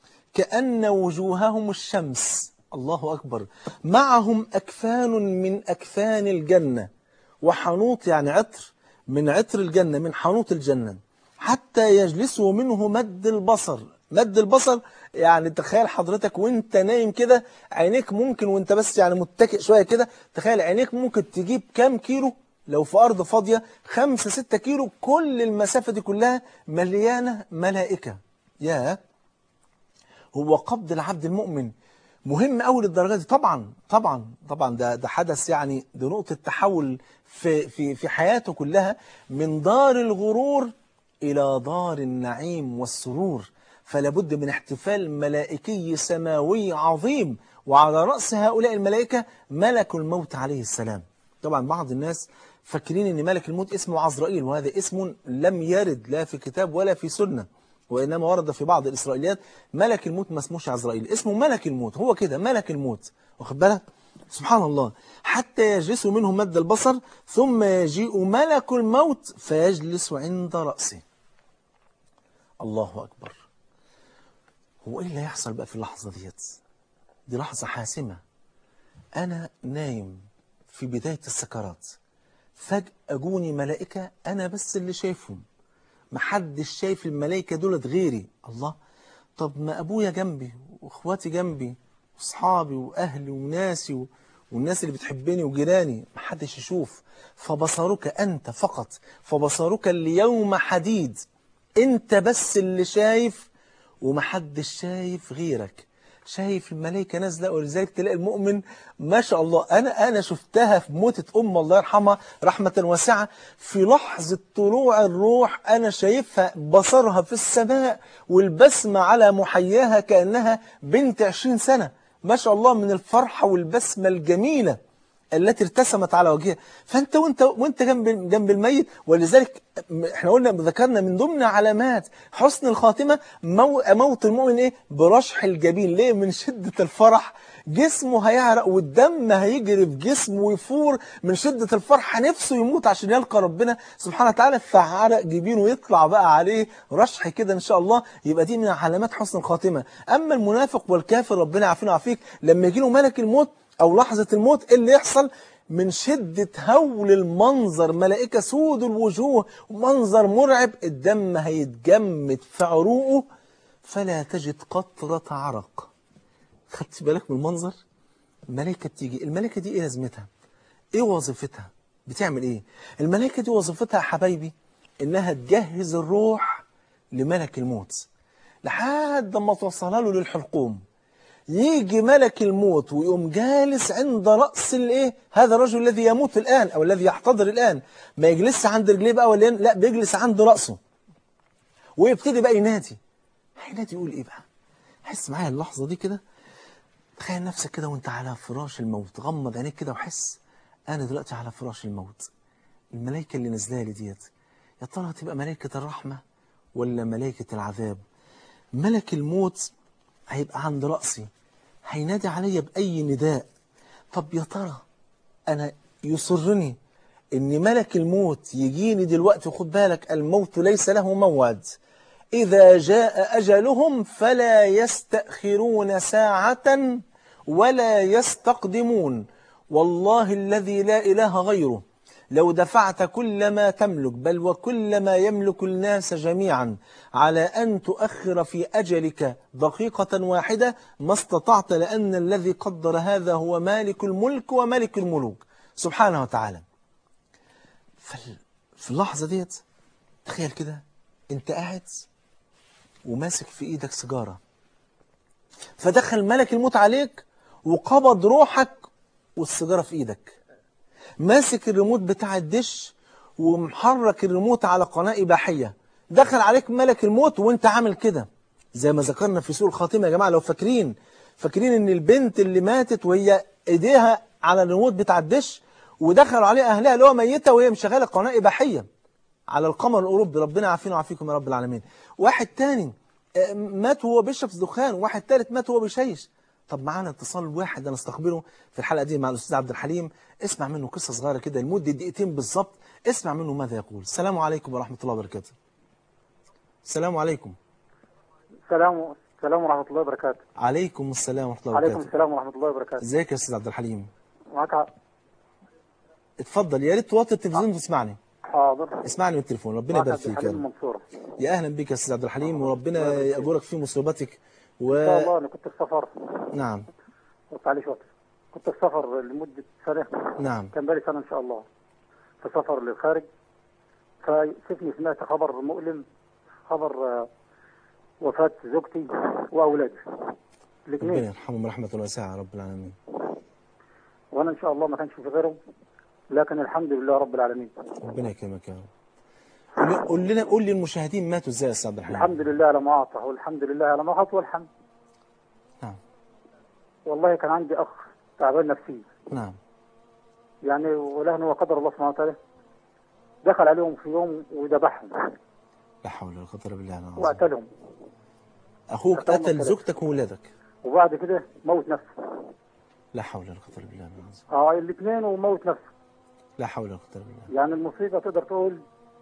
A: كأن وجوههم الشمس الله أكبر معهم أكفان من أكفان الجنة وحنوط يعني عطر من عطر الجنة من حنوط الجنة حتى يجلسوا منه مد البصر مد البصر يعني تخيل حضرتك وانت نايم كده عينيك ممكن وانت بس يعني متكئ شوية كده تخيل عينيك ممكن تجيب كام كيلو لو في أرض فاضية خمسة ستة كيلو كل المسافة دي كلها مليانة ملائكة يا هو قبض العبد المؤمن مهم قوي للدرجة دي طبعا طبعا طبعا ده ده حدث يعني ده نقطة تحول في في في حياته كلها من دار الغرور إلى دار النعيم والسرور فلا بد من احتفال ملائكي سماوي عظيم وعلى رأس هؤلاء الملائكة ملك الموت عليه السلام طبعا بعض الناس فاكرين ان ملك الموت اسمه عزرائيل وهذا اسم لم يرد لا في كتاب ولا في سنة وإنما ورد في بعض الإسرائيليات ملك الموت ما اسموش عزرائيل اسمه ملك الموت هو كده ملك الموت واخد بالك سبحان الله حتى يجلس منه مد البصر ثم يجيء ملك الموت فيجلس عند رأسه الله أكبر هو إيه اللي هيحصل بقى في اللحظة ديت دي لحظة حاسمة أنا نايم في بداية السكرات فجأة جوني ملائكة أنا بس اللي شايفهم محدش شايف الملائكة دولت غيري الله طب ما أبويا جنبي وإخواتي جنبي وأصحابي وأهلي وناسي و... والناس اللي بتحبني وجيراني محدش يشوف فبصرك أنت فقط فبصرك اليوم حديد أنت بس اللي شايف ومحدش شايف غيرك شايف الملائكة نازلة ولذلك تلاقي المؤمن ما شاء الله أنا أنا شفتها في موتة أم الله يرحمها رحمة واسعة في لحظة طلوع الروح أنا شايفها بصرها في السماء والبسمة على محياها كأنها بنت عشرين سنة ما شاء الله من الفرحة والبسمة الجميلة التي ارتسمت على وجهها فانت وانت وانت جنب جنب الميت ولذلك احنا قلنا ذكرنا من ضمن علامات حسن الخاتمه مو موت المؤمن ايه برشح الجبين ليه من شده الفرح جسمه هيعرق والدم هيجري في جسمه ويفور من شده الفرح نفسه يموت عشان يلقى ربنا سبحانه وتعالى فعرق جبينه يطلع بقى عليه رشح كده ان شاء الله يبقى دي من علامات حسن الخاتمه اما المنافق والكافر ربنا يعافينا ويعافيك لما يجي له ملك الموت أو لحظة الموت إيه اللي يحصل من شدة هول المنظر ملائكة سود الوجوه منظر مرعب الدم هيتجمد في عروقه فلا تجد قطرة عرق خدت بالك من المنظر الملائكة بتيجي الملائكة دي ايه لازمتها ايه وظيفتها بتعمل ايه الملائكة دي وظيفتها يا حبايبي انها تجهز الروح لملك الموت لحد ما توصلها له للحلقوم يجي ملك الموت ويقوم جالس عند رأس الايه هذا الرجل الذي يموت الآن أو الذي يحتضر الآن ما يجلسش عند رجليه بقى ولا لا بيجلس عند رأسه ويبتدي بقى ينادي هينادي يقول ايه بقى حس معايا اللحظة دي كده تخيل نفسك كده وانت على فراش الموت غمض عينيك كده وحس انا دلوقتي على فراش الموت الملائكة اللي نازله لي ديت يا ترى هتبقى ملائكة الرحمة ولا ملائكة العذاب ملك الموت هيبقى عند رأسي هينادي عليا بأي نداء طب يا ترى أنا يسرني إن ملك الموت يجيني دلوقتي وخد بالك الموت ليس له موعد إذا جاء أجلهم فلا يستأخرون ساعة ولا يستقدمون والله الذي لا إله غيره لو دفعت كل ما تملك بل وكل ما يملك الناس جميعا على أن تؤخر في أجلك دقيقة واحدة ما استطعت لأن الذي قدر هذا هو مالك الملك وملك الملوك سبحانه وتعالى فال- في اللحظة ديت تخيل كده انت قاعد وماسك في ايدك سيجارة فدخل ملك الموت عليك وقبض روحك والسيجارة في ايدك ماسك الريموت بتاع الدش ومحرك الريموت على قناة إباحية دخل عليك ملك الموت وانت عامل كده زي ما ذكرنا في سوء الخاتمة يا جماعة لو فاكرين فاكرين ان البنت اللي ماتت وهي ايديها على الريموت بتاع الدش ودخلوا عليها اهلها اللي هو ميتة وهي مشغلة قناة إباحية على القمر الأوروبي ربنا يعافينا ويعافيكم يا رب العالمين واحد تاني آه، مات وهو بيشرب دخان واحد تالت مات وهو بيشيش طب معانا اتصال واحد انا استقبله في الحلقه دي مع الاستاذ عبد الحليم اسمع منه قصه صغيره كده لمده دقيقتين بالظبط اسمع منه ماذا يقول السلام عليكم ورحمه الله وبركاته السلام عليكم
B: السلام السلام ورحمة الله وبركاته
A: عليكم السلام ورحمه الله
B: عليكم
A: وبركاته
B: السلام ورحمة الله وبركاته
A: ازيك يا استاذ عبد الحليم
B: معك ع-
A: اتفضل يا ريت توطي التلفزيون وتسمعني
B: حاضر
A: اسمعني من التليفون ربنا
B: معك
A: يبارك
B: عبد
A: فيك يا
B: الحليم
A: رب
B: المنصورة
A: يا اهلا بك يا استاذ عبد الحليم وربنا يأجرك في مصيبتك و
B: إن شاء الله أنا كنت في سفر
A: نعم
B: بس عليه وقت كنت في سفر لمدة سنة
A: نعم
B: كان بالي سنة إن شاء الله في سفر للخارج فشفني سمعت خبر مؤلم خبر آه، وفاة زوجتي وأولادي
A: ربنا
B: الاثنين
A: يرحمهم رحمه واسعه يا رب العالمين
B: وأنا إن شاء الله ما كانش في غيرهم لكن الحمد لله رب العالمين
A: ربنا يكرمك يا رب قول لي- قول لنا قول لي المشاهدين ماتوا ازاي يا استاذ عبد الحليم
B: الحمد لله على ما أعطى والحمد لله على ما أعطى والحمد
A: نعم
B: والله كان عندي أخ تعبان نفسيا
A: نعم
B: يعني ولهن وقدر الله سبحانه وتعالى دخل عليهم في يوم وذبحهم
A: لا حول ولا قوه الا بالله العظيم
B: وقتلهم
A: اخوك
B: قتلهم
A: قتل
B: وقتلهم.
A: زوجتك وولادك
B: وبعد كده موت نفسه
A: لا حول ولا قوه الا بالله العظيم
B: اه الاثنين وموت نفسه
A: لا حول ولا قوه الا بالله
B: يعني المصيبه تقدر تقول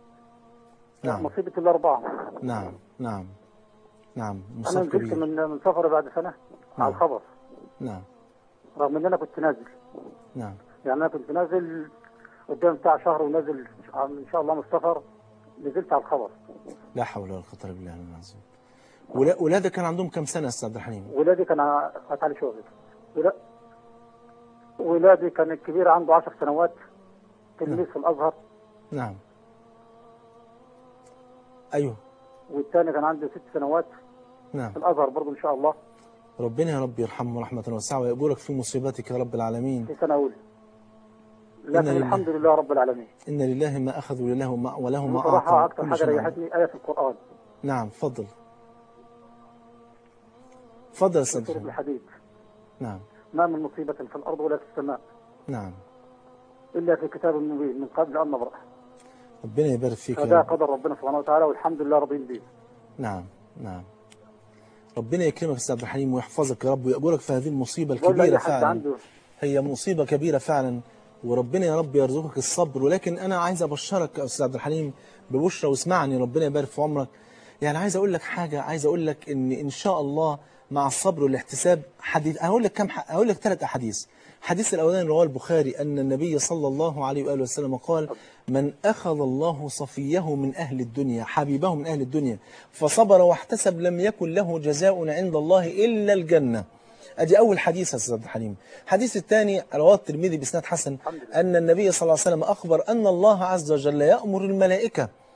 A: نعم
B: مصيبه الاربعه
A: نعم نعم نعم
B: انا
A: مصاب
B: نزلت
A: كبير
B: من من سفر بعد سنه
A: نعم.
B: على الخبر
A: نعم
B: رغم ان انا كنت نازل
A: نعم
B: يعني انا كنت نازل قدام بتاع شهر ونازل ان شاء الله من السفر نزلت على الخبر
A: لا حول ولا قوه الا بالله العظيم ولا- ولادك كان عندهم كم سنه يا استاذ عبد الحليم
B: ولادي كان فات علي شغل ولا ولادي كان الكبير عنده 10 سنوات تلميذ في الازهر
A: نعم ايوه
B: والثاني كان عنده ست سنوات
A: نعم
B: في الازهر برضه ان شاء الله
A: ربنا يا رب يرحمه رحمه واسعه ويأجرك في مصيبتك يا رب العالمين
B: في سنه اولى لكن
A: إنا لله.
B: الحمد لله رب العالمين
A: ان لله ما اخذ ولله ما وله ما
B: بصراحه
A: اعطى
B: اكثر
A: كل
B: حاجه
A: شيء عنده.
B: ريحتني ايه في القران
A: نعم تفضل تفضل يا استاذ
B: سوره
A: محمد.
B: الحديد
A: نعم
B: ما من مصيبه في الارض ولا في السماء
A: نعم
B: الا في كتاب مبين من قبل ان نبرأ
A: ربنا يبارك فيك يا
B: فده
A: رب
B: قدر ربنا سبحانه وتعالى والحمد لله راضين به
A: نعم نعم ربنا يكرمك يا استاذ عبد الحليم ويحفظك يا رب ويأجرك في هذه المصيبة
B: بقول
A: الكبيرة
B: لاي حد
A: فعلا
B: عنده
A: هي مصيبة كبيرة فعلا وربنا يا رب يرزقك الصبر ولكن أنا عايز أبشرك يا أستاذ عبد الحليم ببشرى واسمعني ربنا يبارك في عمرك يعني عايز أقول لك حاجة عايز أقول لك إن إن شاء الله مع الصبر والاحتساب حديث هقول لك كم ح... هقول لك ثلاث أحاديث الحديث الأولاني رواه البخاري أن النبي صلى الله عليه وآله وسلم قال من أخذ الله صفيه من أهل الدنيا حبيبه من أهل الدنيا فصبر واحتسب لم يكن له جزاء عند الله إلا الجنة ادي اول حديث يا استاذ عبد الحليم الحديث الثاني رواه الترمذي باسناد حسن ان النبي صلى الله عليه وسلم اخبر ان الله عز وجل يامر الملائكه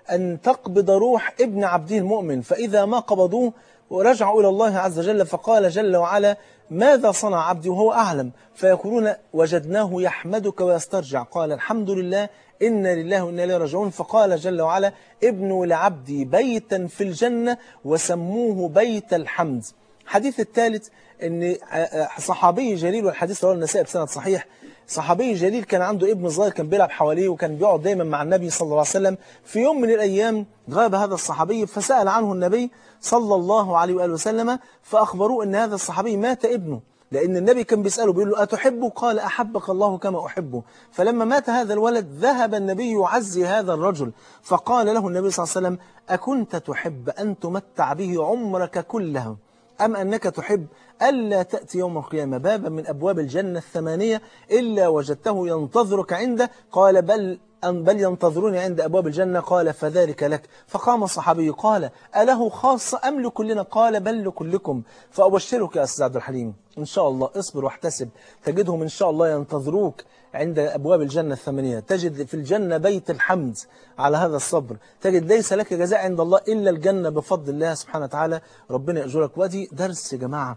A: أن تقبض روح ابن عبده المؤمن فإذا ما قبضوه ورجعوا إلى الله عز وجل فقال جل وعلا ماذا صنع عبدي وهو أعلم فيقولون وجدناه يحمدك ويسترجع قال الحمد لله إنا لله وإنا إليه راجعون فقال جل وعلا ابنوا لعبدي بيتا في الجنة وسموه بيت الحمد الحديث الثالث ان صحابي جليل والحديث رواه النسائي بسند صحيح صحابي جليل كان عنده ابن صغير كان بيلعب حواليه وكان بيقعد دايما مع النبي صلى الله عليه وسلم في يوم من الايام غاب هذا الصحابي فسأل عنه النبي صلى الله عليه واله وسلم فاخبروه ان هذا الصحابي مات ابنه لأن النبي كان بيسأله بيقول له أتحبه قال أحبك الله كما أحبه فلما مات هذا الولد ذهب النبي يعزي هذا الرجل فقال له النبي صلى الله عليه وسلم أكنت تحب أن تمتع به عمرك كله أم أنك تحب ألا تأتي يوم القيامة بابا من أبواب الجنة الثمانية إلا وجدته ينتظرك عنده قال بل أن بل ينتظروني عند أبواب الجنة قال فذلك لك فقام الصحابي قال أله خاصة أم لكلنا قال بل لكلكم فأبشرك يا أستاذ عبد الحليم إن شاء الله اصبر واحتسب تجدهم إن شاء الله ينتظروك عند أبواب الجنة الثمانية تجد في الجنة بيت الحمد على هذا الصبر تجد ليس لك جزاء عند الله إلا الجنة بفضل الله سبحانه وتعالى ربنا يأجرك ودي درس يا جماعة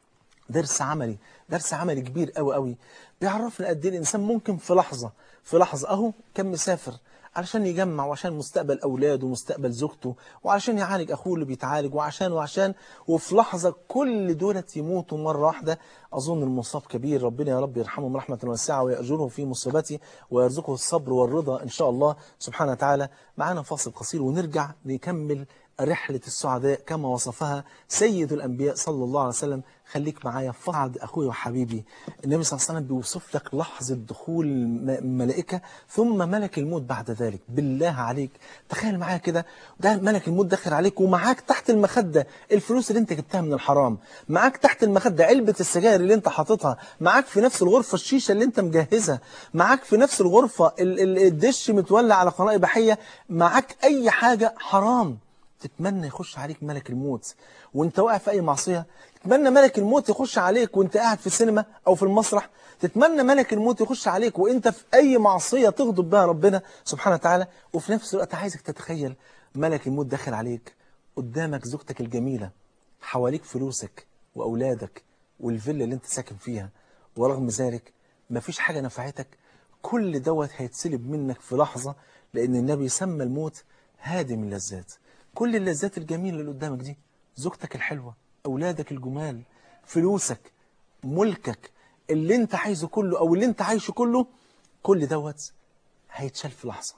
A: درس عملي درس عملي كبير قوي قوي بيعرفنا قد ايه الانسان ممكن في لحظه في لحظه اهو كان مسافر علشان يجمع وعشان مستقبل اولاده ومستقبل زوجته وعشان يعالج اخوه اللي بيتعالج وعشان وعشان وفي لحظه كل دولت يموتوا مره واحده اظن المصاب كبير ربنا يا رب يرحمه رحمه واسعه ويأجره في مصيبته ويرزقه الصبر والرضا ان شاء الله سبحانه وتعالى معانا فاصل قصير ونرجع نكمل رحلة السعداء كما وصفها سيد الأنبياء صلى الله عليه وسلم خليك معايا فعد أخوي وحبيبي النبي صلى الله عليه وسلم بيوصف لك لحظة دخول الملائكة ثم ملك الموت بعد ذلك بالله عليك تخيل معايا كده ده ملك الموت داخل عليك ومعاك تحت المخدة الفلوس اللي انت جبتها من الحرام معاك تحت المخدة علبة السجاير اللي انت حاططها معاك في نفس الغرفة الشيشة اللي انت مجهزها معاك في نفس الغرفة الدش متولع على قناة إباحية معاك أي حاجة حرام تتمنى يخش عليك ملك الموت وانت واقع في اي معصية تتمنى ملك الموت يخش عليك وانت قاعد في السينما او في المسرح تتمنى ملك الموت يخش عليك وانت في اي معصية تغضب بها ربنا سبحانه وتعالى وفي نفس الوقت عايزك تتخيل ملك الموت داخل عليك قدامك زوجتك الجميلة حواليك فلوسك واولادك والفيلا اللي انت ساكن فيها ورغم ذلك مفيش حاجة نفعتك كل دوت هيتسلب منك في لحظة لان النبي سمى الموت هادم اللذات كل اللذات الجميلة اللي قدامك دي زوجتك الحلوة أولادك الجمال فلوسك ملكك اللي انت عايزه كله أو اللي انت عايشه كله كل دوت هيتشال في لحظة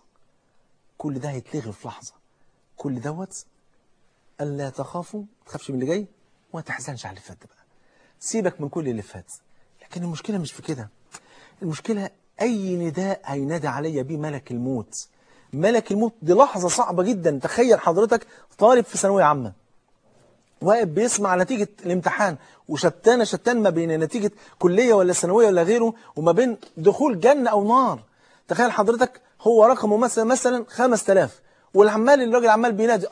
A: كل ده هيتلغي في لحظة كل دوت ألا تخافوا تخافش من اللي جاي وما تحزنش على اللي فات بقى سيبك من كل اللي فات لكن المشكلة مش في كده المشكلة أي نداء هينادي عليا بيه ملك الموت ملك الموت دي لحظة صعبة جدا تخيل حضرتك طالب في ثانوية عامة واقف بيسمع نتيجة الامتحان وشتان شتان ما بين نتيجة كلية ولا ثانوية ولا غيره وما بين دخول جنة أو نار تخيل حضرتك هو رقمه مثلا مثلا 5000 والعمال الراجل عمال بينادي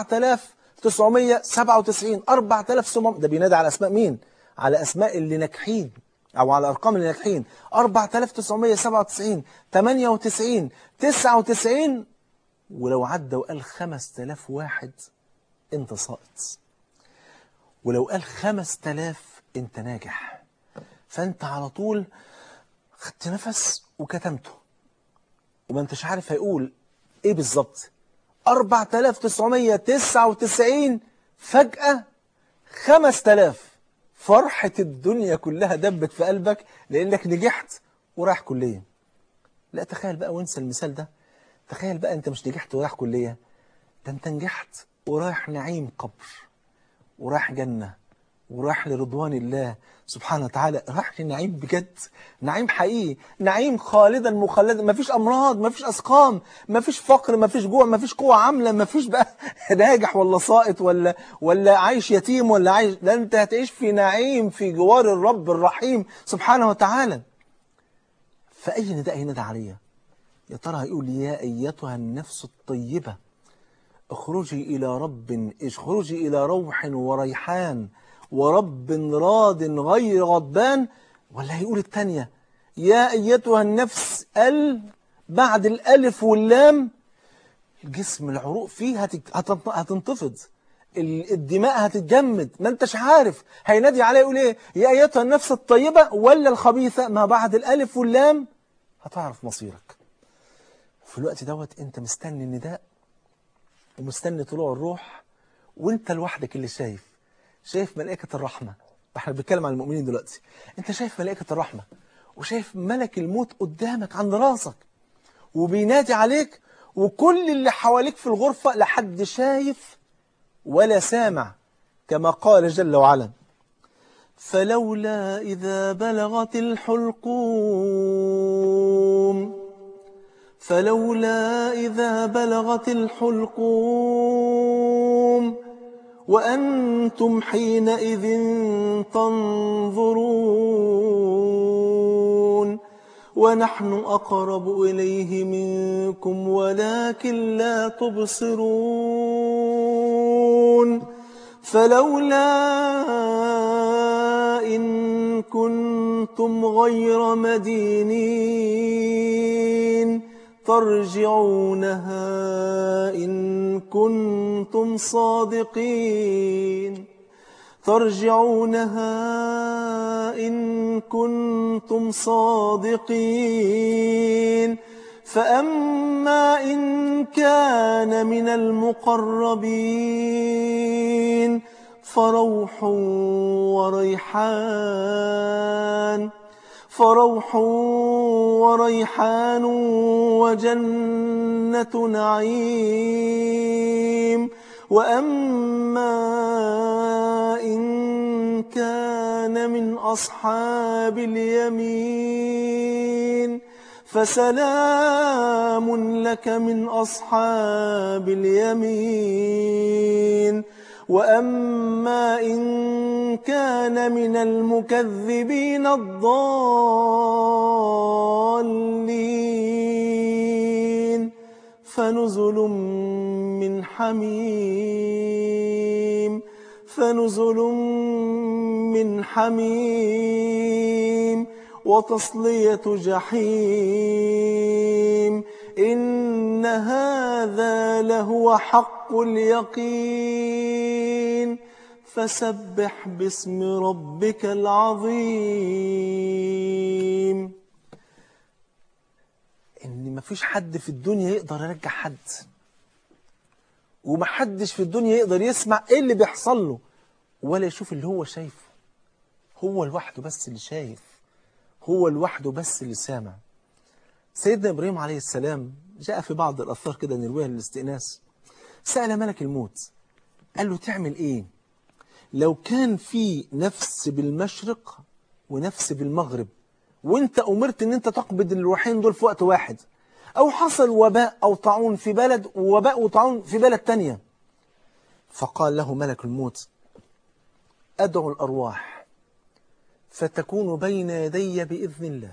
A: 4997 4700 ده بينادي على أسماء مين؟ على أسماء اللي ناجحين أو على أرقام اللي ناجحين 4997 98 99 ولو عدى وقال 5000 واحد أنت ساقط ولو قال 5000 أنت ناجح فأنت على طول خدت نفس وكتمته وما انتش عارف هيقول ايه بالظبط 4999 فجأة 5000 فرحة الدنيا كلها دبت في قلبك لأنك نجحت ورايح كلية لا تخيل بقى وانسى المثال ده تخيل بقى انت مش نجحت ورايح كلية ده انت نجحت ورايح نعيم قبر ورايح جنة ورايح لرضوان الله سبحانه وتعالى رايح لنعيم بجد نعيم حقيقي نعيم خالدا مخلدا مفيش امراض مفيش اسقام مفيش فقر مفيش جوع مفيش قوه عامله مفيش بقى ناجح ولا ساقط ولا ولا عايش يتيم ولا عايش ده انت هتعيش في نعيم في جوار الرب الرحيم سبحانه وتعالى فاي نداء ينادى عليا يا ترى هيقول يا ايتها النفس الطيبه اخرجي الى رب اخرجي الى روح وريحان ورب راض غير غضبان ولا هيقول الثانية يا أيتها النفس ال بعد الألف واللام الجسم العروق فيه هتك- هتنط- هتنتفض ال- الدماء هتتجمد ما انتش عارف هينادي عليه يقول ايه يا ايتها النفس الطيبة ولا الخبيثة ما بعد الالف واللام هتعرف مصيرك في الوقت دوت انت مستني النداء ومستني طلوع الروح وانت لوحدك اللي شايف شايف ملائكة الرحمة احنا بنتكلم عن المؤمنين دلوقتي انت شايف ملائكة الرحمة وشايف ملك الموت قدامك عند راسك وبينادي عليك وكل اللي حواليك في الغرفة لحد شايف ولا سامع كما قال جل وعلا فلولا إذا بلغت الحلقوم فلولا إذا بلغت الحلقوم وأنتم حينئذ تنظرون ونحن أقرب إليه منكم ولكن لا تبصرون فلولا إن كنتم غير مدينين ترجعونها إن كنتم صادقين ترجعونها إن كنتم صادقين فأما إن كان من المقربين فروح وريحان فروح وريحان وجنة نعيم وأما إن كان من أصحاب اليمين فسلام لك من أصحاب اليمين وأما إن كان من المكذبين الضالين فنزل من حميم فنزل من حميم وتصلية جحيم إن هذا لهو حق اليقين فسبح باسم ربك العظيم إن مفيش حد في الدنيا يقدر يرجع حد ومحدش في الدنيا يقدر يسمع ايه اللي بيحصل له ولا يشوف اللي هو شايفه هو لوحده بس اللي شايف هو لوحده بس اللي سامع سيدنا إبراهيم عليه السلام جاء في بعض الأثار كده نرويها للاستئناس سأل ملك الموت قال له تعمل إيه لو كان في نفس بالمشرق ونفس بالمغرب وانت أمرت ان انت تقبض الروحين دول في وقت واحد أو حصل وباء أو طاعون في بلد ووباء وطاعون في بلد تانية فقال له ملك الموت أدعو الأرواح فتكون بين يدي بإذن الله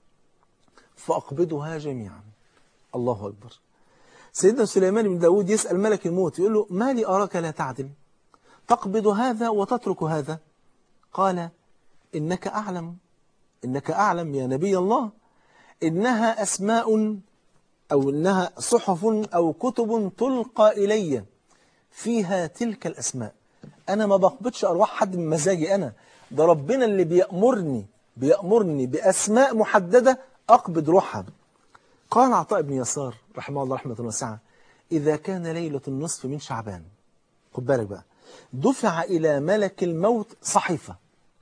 A: فأقبضها جميعا الله أكبر سيدنا سليمان بن داود يسأل ملك الموت يقول له ما لي أراك لا تعدل تقبض هذا وتترك هذا قال إنك أعلم إنك أعلم يا نبي الله إنها أسماء أو إنها صحف أو كتب تلقى إلي فيها تلك الأسماء أنا ما بقبضش أرواح حد من مزاجي أنا ده ربنا اللي بيأمرني بيأمرني بأسماء محددة أقبض روحها قال عطاء بن يسار رحمه الله رحمة واسعة إذا كان ليلة النصف من شعبان خد بالك بقى دفع إلى ملك الموت صحيفة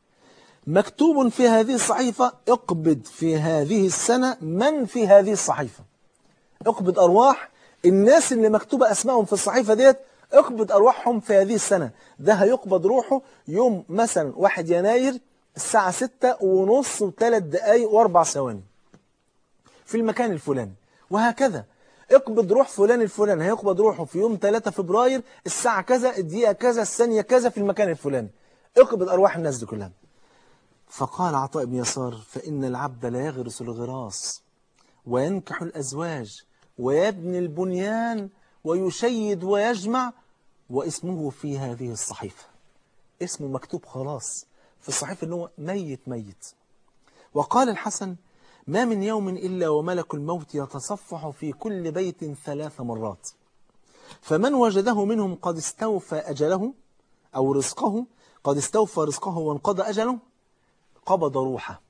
A: مكتوب في هذه الصحيفة اقبض في هذه السنة من في هذه الصحيفة اقبض أرواح الناس اللي مكتوبة أسمائهم في الصحيفة ديت اقبض أرواحهم في هذه السنة ده هيقبض روحه يوم مثلا 1 يناير الساعة 6 ونص وثلاث دقايق واربع ثواني في المكان الفلاني وهكذا اقبض روح فلان الفلاني هيقبض روحه في يوم 3 فبراير الساعة كذا الدقيقة كذا الثانية كذا في المكان الفلاني اقبض أرواح الناس دي كلها فقال عطاء بن يسار فإن العبد لا يغرس الغراس وينكح الأزواج ويبني البنيان ويشيد ويجمع واسمه في هذه الصحيفة اسمه مكتوب خلاص في الصحيفة أنه ميت ميت وقال الحسن ما من يوم إلا وملك الموت يتصفح في كل بيت ثلاث مرات فمن وجده منهم قد استوفى أجله أو رزقه قد استوفى رزقه وانقضى أجله قبض روحه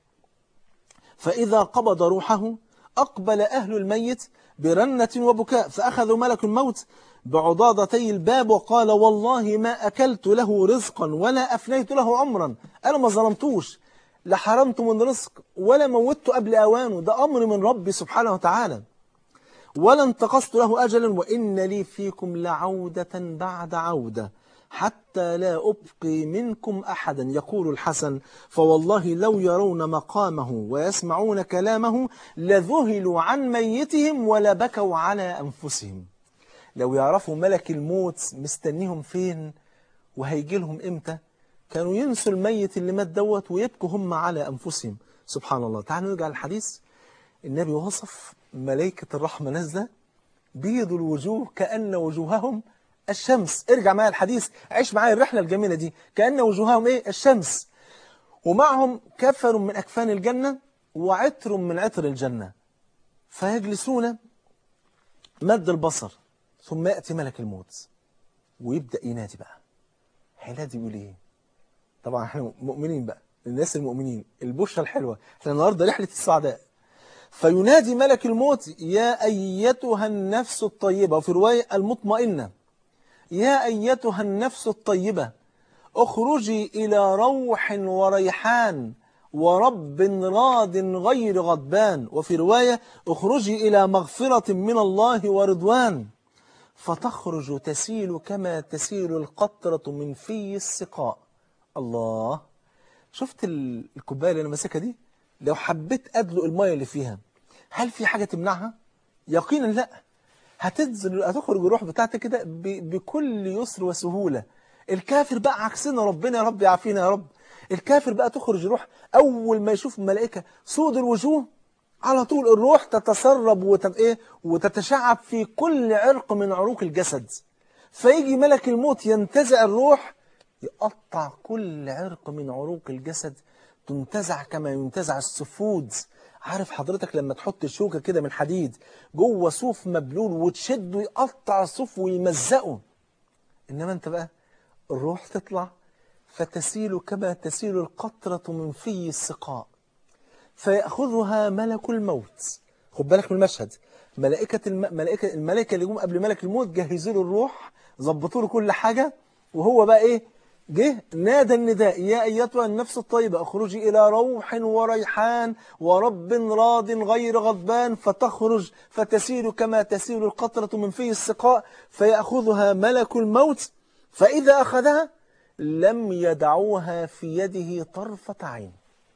A: فإذا قبض روحه أقبل أهل الميت برنة وبكاء فأخذوا ملك الموت بعضاضتي الباب وقال والله ما أكلت له رزقا ولا أفنيت له عمرا أنا ما ظلمتوش لا حرمت من رزق ولا موتت قبل أوانه ده أمر من ربي سبحانه وتعالى ولا انتقصت له أجلا وإن لي فيكم لعودة بعد عودة حتى لا أبقي منكم أحدا يقول الحسن فوالله لو يرون مقامه ويسمعون كلامه لذهلوا عن ميتهم ولبكوا على أنفسهم لو يعرفوا ملك الموت مستنيهم فين وهيجي لهم إمتى كانوا ينسوا الميت اللي مات دوت ويبكوا هم على أنفسهم سبحان الله تعالوا نرجع للحديث النبي وصف ملائكة الرحمة نازلة بيض الوجوه كأن وجوههم الشمس ارجع معايا الحديث عيش معايا الرحلة الجميلة دي كأن وجوههم ايه الشمس ومعهم كفن من أكفان الجنة وعطر من عطر الجنة فيجلسون مد البصر ثم يأتي ملك الموت ويبدأ ينادي بقى هينادي يقول ايه طبعا احنا مؤمنين بقى الناس المؤمنين البشرة الحلوة احنا النهاردة رحلة السعداء فينادي ملك الموت يا أيتها النفس الطيبة وفي رواية المطمئنة يا أيتها النفس الطيبة اخرجي إلى روح وريحان ورب راض غير غضبان وفي رواية اخرجي إلى مغفرة من الله ورضوان فتخرج تسيل كما تسيل القطرة من في السقاء الله شفت ال- الكوبايه اللي انا ماسكها دي لو حبيت ادلق الميه اللي فيها هل في حاجه تمنعها يقينا لا هتنزل هتخرج الروح بتاعتك كده ب- بكل يسر وسهوله الكافر بقى عكسنا ربنا يا رب يعافينا يا رب الكافر بقى تخرج الروح اول ما يشوف الملائكه سود الوجوه على طول الروح تتسرب وتت... إيه؟ وتتشعب في كل عرق من عروق الجسد فيجي ملك الموت ينتزع الروح يقطع كل عرق من عروق الجسد تنتزع كما ينتزع السفود عارف حضرتك لما تحط شوكة كده من حديد جوه صوف مبلول وتشده يقطع الصوف ويمزقه إنما أنت بقى الروح تطلع فتسيل كما تسيل القطرة من في السقاء فيأخذها ملك الموت خد بالك من المشهد ملائكة الم... ملائكة الملائكة اللي جم قبل ملك الموت جهزوا له الروح ظبطوا له كل حاجة وهو بقى ايه جه نادى النداء يا ايتها النفس الطيبة اخرجي الى روح وريحان ورب راض غير غضبان فتخرج فتسير كما تسير القطرة من في السقاء فيأخذها ملك الموت فإذا أخذها لم يدعوها في يده طرفة عين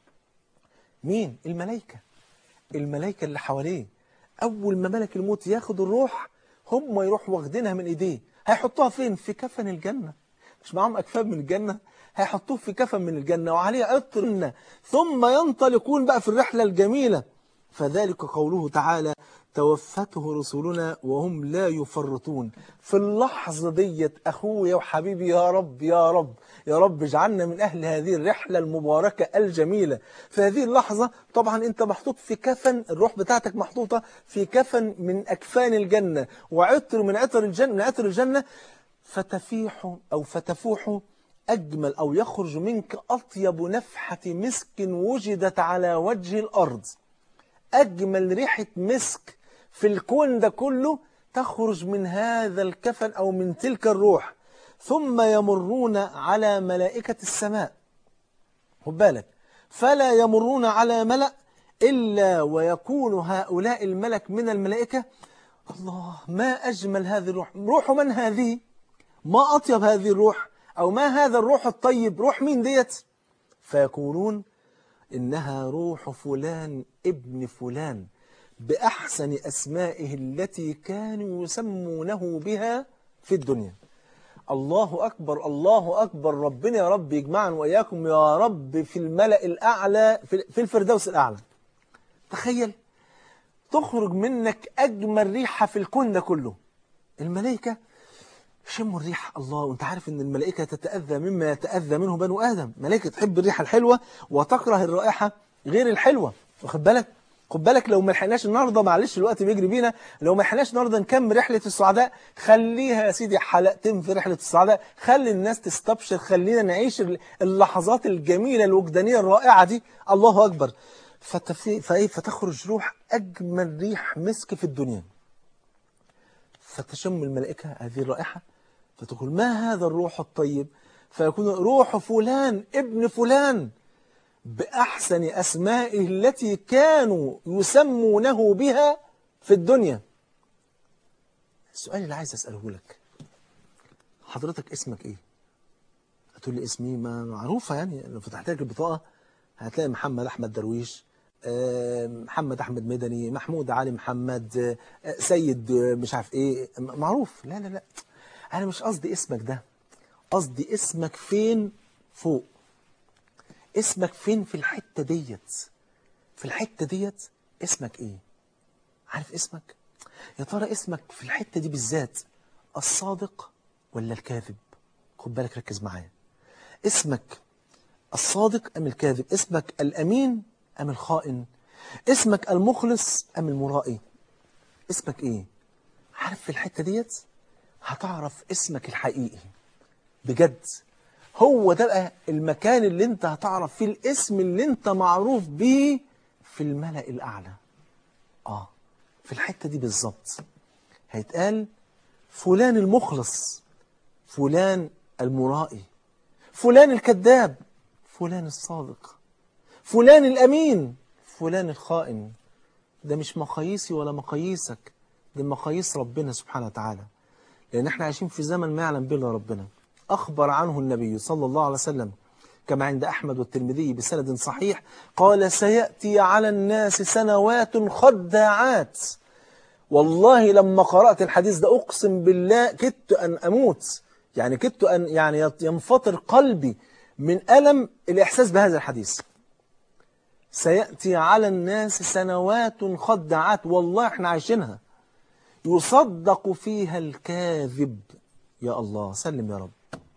A: مين الملائكة الملائكة اللي حواليه أول ما ملك الموت ياخد الروح هم يروحوا واخدينها من إيديه هيحطوها فين في كفن الجنة مش معاهم أكفان من الجنة هيحطوه في كفن من الجنة وعليه عطر ثم ينطلقون بقى في الرحلة الجميلة فذلك قوله تعالى توفته رسلنا وهم لا يفرطون في اللحظة ديت أخويا وحبيبي يا رب يا رب يا رب اجعلنا من أهل هذه الرحلة المباركة الجميلة في هذه اللحظة طبعا أنت محطوط في كفن الروح بتاعتك محطوطة في كفن من أكفان الجنة وعطر من عطر الجنة من عطر الجنة فتفيح أو فتفوح أجمل أو يخرج منك أطيب نفحة مسك وجدت على وجه الأرض أجمل ريحة مسك في الكون ده كله تخرج من هذا الكفن أو من تلك الروح ثم يمرون على ملائكة السماء خد بالك فلا يمرون على ملأ إلا ويقول هؤلاء الملك من الملائكة الله ما أجمل هذه الروح روح من هذه ما أطيب هذه الروح أو ما هذا الروح الطيب روح مين ديت فيقولون إنها روح فلان ابن فلان بأحسن أسمائه التي كانوا يسمونه بها في الدنيا الله أكبر الله أكبر ربنا يا رب يجمعنا وإياكم يا رب في الملأ الأعلى في الفردوس الأعلى تخيل تخرج منك أجمل ريحة في الكون ده كله الملائكة شموا الريح الله وانت عارف ان الملائكة تتأذى مما يتأذى منه بنو آدم ملائكة تحب الريحة الحلوة وتكره الرائحة غير الحلوة واخد بالك خد بالك لو ما لحقناش النهارده معلش الوقت بيجري بينا لو ما لحقناش النهارده نكمل رحله السعداء خليها يا سيدي حلقتين في رحله السعداء خلي الناس تستبشر خلينا نعيش اللحظات الجميله الوجدانيه الرائعه دي الله اكبر فتفي... فايه فتخرج روح اجمل ريح مسك في الدنيا فتشم الملائكه هذه الرائحه فتقول ما هذا الروح الطيب فيكون روح فلان ابن فلان بأحسن أسمائه التي كانوا يسمونه بها في الدنيا السؤال اللي عايز أسأله لك حضرتك اسمك إيه؟ هتقول لي اسمي ما معروفة يعني لو فتحت لك البطاقة هتلاقي محمد أحمد درويش محمد أحمد مدني محمود علي محمد سيد مش عارف إيه معروف لا لا لا أنا مش قصدي اسمك ده قصدي اسمك فين فوق اسمك فين في الحتة ديت في الحتة ديت اسمك ايه عارف اسمك يا ترى اسمك في الحتة دي بالذات الصادق ولا الكاذب خد بالك ركز معايا اسمك الصادق ام الكاذب اسمك الامين ام الخائن اسمك المخلص ام المرائي اسمك ايه عارف في الحتة ديت هتعرف اسمك الحقيقي بجد هو ده بقى المكان اللي انت هتعرف فيه الاسم اللي انت معروف بيه في الملأ الأعلى اه في الحتة دي بالظبط هيتقال فلان المخلص فلان المرائي فلان الكذاب فلان الصادق فلان الأمين فلان الخائن ده مش مقاييسي ولا مقاييسك دي مقاييس ربنا سبحانه وتعالى لأن احنا عايشين في زمن ما يعلم به الا ربنا أخبر عنه النبي صلى الله عليه وسلم كما عند أحمد والترمذي بسند صحيح قال سيأتي على الناس سنوات خداعات والله لما قرأت الحديث ده أقسم بالله كدت أن أموت يعني كدت أن يعني ينفطر قلبي من ألم الإحساس بهذا الحديث سيأتي على الناس سنوات خداعات والله احنا عايشينها يصدق فيها الكاذب يا الله سلم يا رب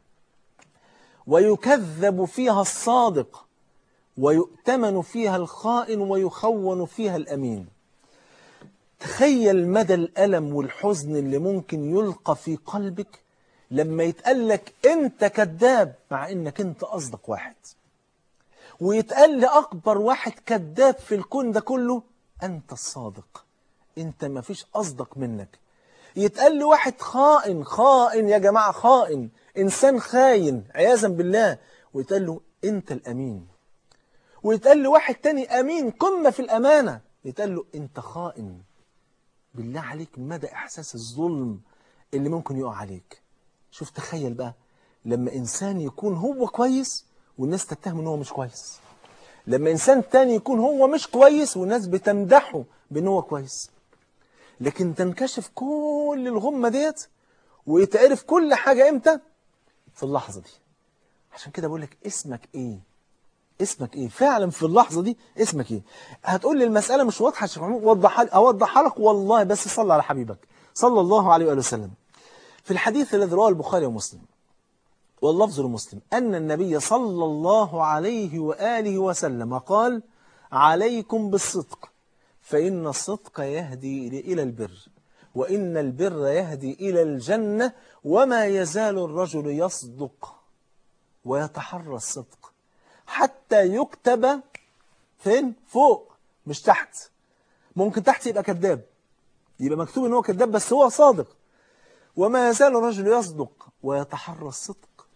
A: ويكذب فيها الصادق ويؤتمن فيها الخائن ويخون فيها الأمين تخيل مدى الألم والحزن اللي ممكن يلقى في قلبك لما يتقال لك أنت كذاب مع أنك أنت أصدق واحد ويتقال لأكبر واحد كذاب في الكون ده كله أنت الصادق أنت ما فيش أصدق منك يتقال لواحد خائن خائن يا جماعة خائن إنسان خاين عياذا بالله ويتقال له أنت الأمين ويتقال لواحد تاني أمين قمة في الأمانة يتقال له أنت خائن بالله عليك مدى إحساس الظلم اللي ممكن يقع عليك شوف تخيل بقى لما إنسان يكون هو كويس والناس تتهم ان هو مش كويس لما إنسان تاني يكون هو مش كويس والناس بتمدحه بأن هو كويس لكن تنكشف كل الغمة ديت ويتعرف كل حاجة إمتى في اللحظة دي عشان كده بقول لك اسمك إيه اسمك إيه فعلا في اللحظة دي اسمك إيه هتقول لي المسألة مش واضحة يا شيخ محمود وضحها لي أوضحها لك والله بس صلى على حبيبك صلى الله عليه وآله وسلم في الحديث الذي رواه البخاري ومسلم واللفظ لمسلم أن النبي صلى الله عليه وآله وسلم قال عليكم بالصدق فإن الصدق يهدي إلى البر وإن البر يهدي إلى الجنة وما يزال الرجل يصدق ويتحرى الصدق حتى يكتب فين فوق مش تحت ممكن تحت يبقى كذاب يبقى مكتوب ان هو كذاب بس هو صادق وما يزال الرجل يصدق ويتحرى الصدق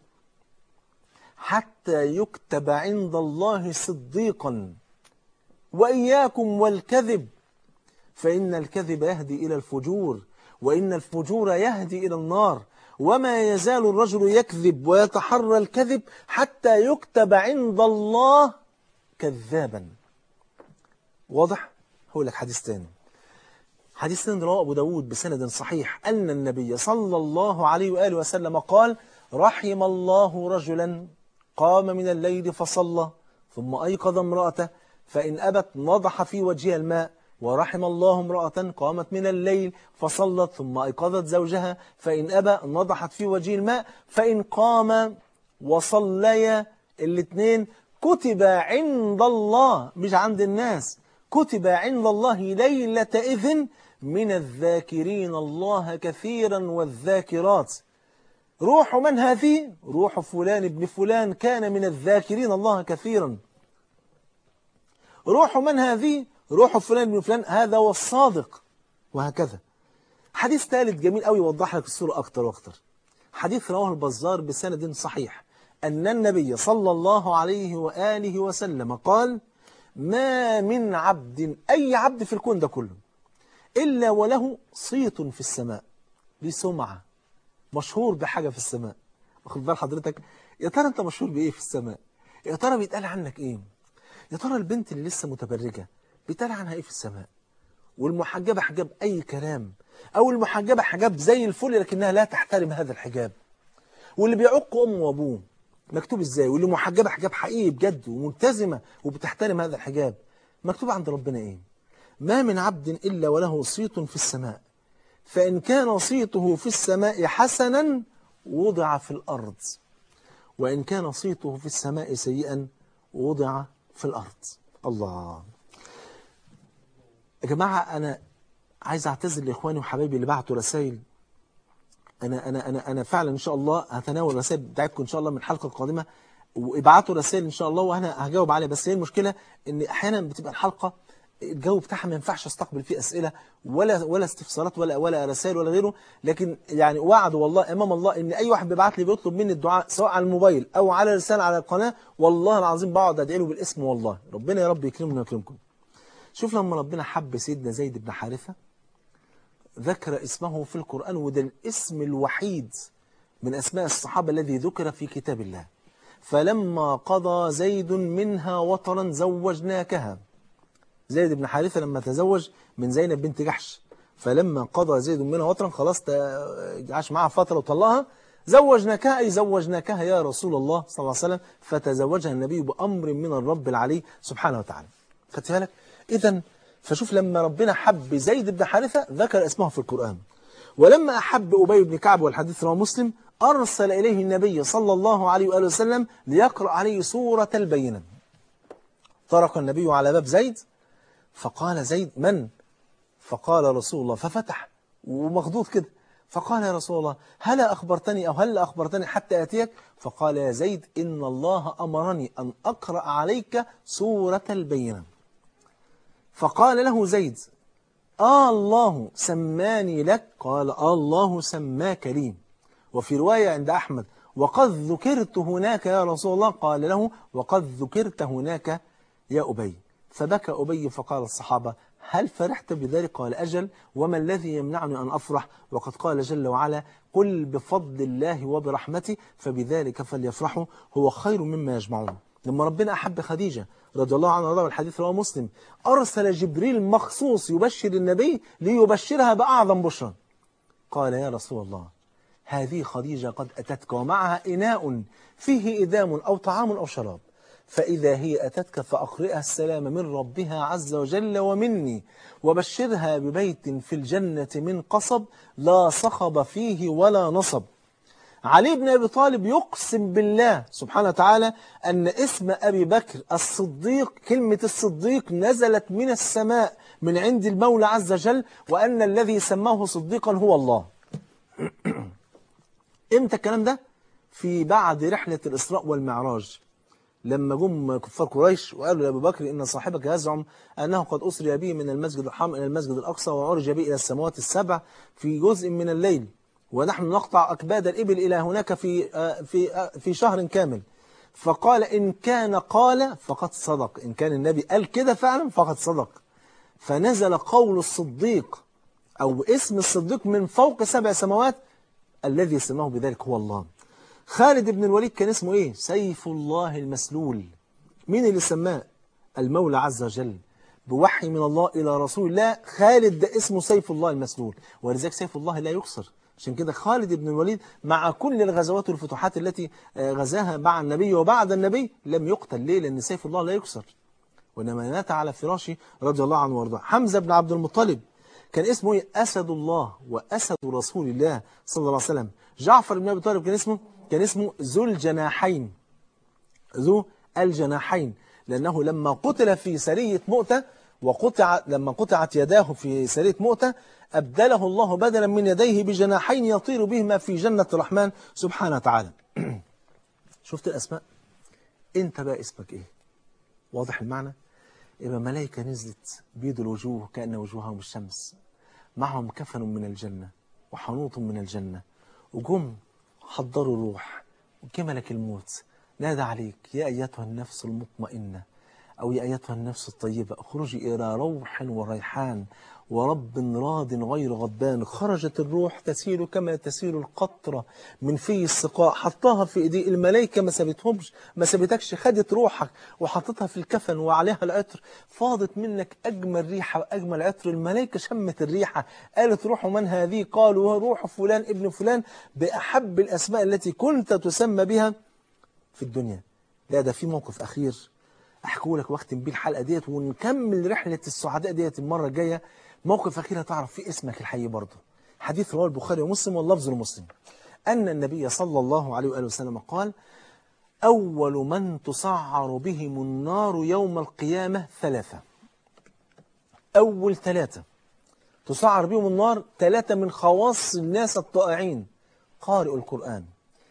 A: حتى يكتب عند الله صديقا وإياكم والكذب فإن الكذب يهدي إلى الفجور وإن الفجور يهدي إلى النار وما يزال الرجل يكذب ويتحرى الكذب حتى يكتب عند الله كذابا واضح؟ هقول لك حديث تاني حديث تاني رواه أبو داود بسند صحيح أن النبي صلى الله عليه وآله وسلم قال رحم الله رجلا قام من الليل فصلى ثم أيقظ امرأته فإن أبت نضح في وجهها الماء ورحم الله امرأة قامت من الليل فصلت ثم أيقظت زوجها فإن أبى نضحت في وجه الماء فإن قام وصليا الاثنين كتب عند الله مش عند الناس كتب عند الله ليلة إذن من الذاكرين الله كثيرا والذاكرات روح من هذه روح فلان ابن فلان كان من الذاكرين الله كثيرا روح من هذه روح فلان ابن فلان هذا هو الصادق وهكذا حديث ثالث جميل قوي يوضح لك الصورة أكتر وأكتر حديث رواه البزار بسند صحيح أن النبي صلى الله عليه وآله وسلم قال ما من عبد أي عبد في الكون ده كله إلا وله صيت في السماء ليه سمعة مشهور بحاجة في السماء واخد بال حضرتك يا ترى أنت مشهور بإيه في السماء يا ترى بيتقال عنك إيه يا ترى البنت اللي لسه متبرجة بيتقال عنها إيه في السماء والمحجبة حجاب أي كلام أو المحجبة حجاب زي الفل لكنها لا تحترم هذا الحجاب واللي بيعق أمه وأبوه مكتوب إزاي واللي محجبة حجاب حقيقي بجد وملتزمة وبتحترم هذا الحجاب مكتوب عند ربنا إيه ما من عبد إلا وله صيت في السماء فإن كان صيته في السماء حسنا وضع في الأرض وإن كان صيته في السماء سيئا وضع في الأرض الله يا جماعة أنا عايز أعتذر لإخواني وحبايبي اللي بعتوا رسائل أنا أنا أنا أنا فعلا إن شاء الله هتناول الرسائل بتاعتكم إن شاء الله من الحلقة القادمة وابعتوا رسائل إن شاء الله وأنا هجاوب عليها بس هي المشكلة إن أحيانا بتبقى الحلقة الجو بتاعها ما ينفعش استقبل فيه أسئلة ولا ولا استفسارات ولا ولا رسائل ولا غيره لكن يعني وعد والله أمام الله إن أي واحد بيبعت لي بيطلب مني الدعاء سواء على الموبايل أو على رسالة على القناة والله العظيم بقعد أدعي له بالاسم والله ربنا يا رب يكرمنا ويكرمكم شوف لما ربنا حب سيدنا زيد بن حارثة ذكر اسمه في القرآن وده الاسم الوحيد من أسماء الصحابة الذي ذكر في كتاب الله فلما قضى زيد منها وطرا زوجناكها زيد بن حارثة لما تزوج من زينب بنت جحش فلما قضى زيد منها وطرا خلاص عاش معها فترة وطلقها زوجناكها أي زوجناكها يا رسول الله صلى الله عليه وسلم فتزوجها النبي بأمر من الرب العلي سبحانه وتعالى خدت بالك إذا فشوف لما ربنا حب زيد بن حارثة ذكر اسمه في القرآن ولما أحب أبي بن كعب والحديث رواه مسلم أرسل إليه النبي صلى الله عليه وآله وسلم ليقرأ عليه سورة البينة طرق النبي على باب زيد فقال زيد من؟ فقال رسول الله ففتح ومخضوط كده فقال يا رسول الله هلا أخبرتني أو هل أخبرتني حتى أتيك فقال يا زيد إن الله أمرني أن أقرأ عليك سورة البينة فقال له زيد آه الله سماني لك قال آه الله سماك لي وفي رواية عند أحمد وقد ذكرت هناك يا رسول الله قال له وقد ذكرت هناك يا أبي فبكى أبي فقال الصحابة هل فرحت بذلك قال أجل وما الذي يمنعني أن أفرح وقد قال جل وعلا قل بفضل الله وبرحمته فبذلك فليفرحوا هو خير مما يجمعون لما ربنا أحب خديجة رضي الله عنها وارضاها والحديث رواه مسلم أرسل جبريل مخصوص يبشر النبي ليبشرها بأعظم بشرى قال يا رسول الله هذه خديجة قد أتتك ومعها إناء فيه إدام أو طعام أو شراب فإذا هي أتتك فأقرئها السلام من ربها عز وجل ومني وبشرها ببيت في الجنة من قصب لا صخب فيه ولا نصب علي بن أبي طالب يقسم بالله سبحانه وتعالى أن اسم أبي بكر الصديق كلمة الصديق نزلت من السماء من عند المولى عز وجل وأن الذي سماه صديقا هو الله امتى الكلام ده؟ في بعد رحلة الإسراء والمعراج لما جم كفار قريش وقالوا لأبي بكر إن صاحبك يزعم أنه قد أسري به من المسجد الحرام إلى المسجد الأقصى وعرج به إلى السماوات السبع في جزء من الليل ونحن نقطع أكباد الإبل إلى هناك في في في شهر كامل فقال إن كان قال فقد صدق إن كان النبي قال كده فعلا فقد صدق فنزل قول الصديق أو اسم الصديق من فوق سبع سماوات الذي سماه بذلك هو الله خالد بن الوليد كان اسمه ايه سيف الله المسلول مين اللي سماه المولى عز وجل بوحي من الله إلى رسول الله خالد ده اسمه سيف الله المسلول ولذلك سيف الله لا يكسر عشان كده خالد بن الوليد مع كل الغزوات والفتوحات التي غزاها مع النبي وبعد النبي لم يقتل ليه لأن سيف الله لا يكسر وإنما مات على فراشه رضي الله عنه وارضاه حمزة بن عبد المطلب كان اسمه ايه أسد الله وأسد رسول الله صلى الله عليه وسلم جعفر بن أبي طالب كان اسمه كان اسمه ذو الجناحين ذو الجناحين لأنه لما قتل في سرية مؤتة وقطع لما قطعت يداه في سرية مؤتة أبدله الله بدلا من يديه بجناحين يطير بهما في جنة الرحمن سبحانه وتعالى شفت الأسماء أنت بقى اسمك إيه واضح المعنى يبقى ملائكة نزلت بيد الوجوه كأن وجوههم الشمس معهم كفن من الجنة وحنوط من الجنة وجم حضروا روح وجه ملك الموت نادى عليك يا أيتها النفس المطمئنة أو يا أيتها النفس الطيبة اخرجي إلى روح وريحان ورب راض غير غضبان خرجت الروح تسيل كما تسيل القطرة من في السقاء حطها في ايديه الملائكة ما سابتهمش ما سابتكش خدت روحك وحطتها في الكفن وعليها العطر فاضت منك أجمل ريحة وأجمل عطر الملائكة شمت الريحة قالت روح من هذه قالوا روح فلان ابن فلان بأحب الأسماء التي كنت تسمى بها في الدنيا لا ده في موقف أخير أحكوا لك واختم بيه الحلقة ديت ونكمل رحلة السعداء ديت المرة الجاية موقف أخير هتعرف فيه اسمك الحقيقي برضه حديث رواه البخاري ومسلم واللفظ المسلم أن النبي صلى الله عليه وآله وسلم قال أول من تسعر بهم النار يوم القيامة ثلاثة أول ثلاثة تسعر بهم النار ثلاثة من خواص الناس الطائعين قارئ القرآن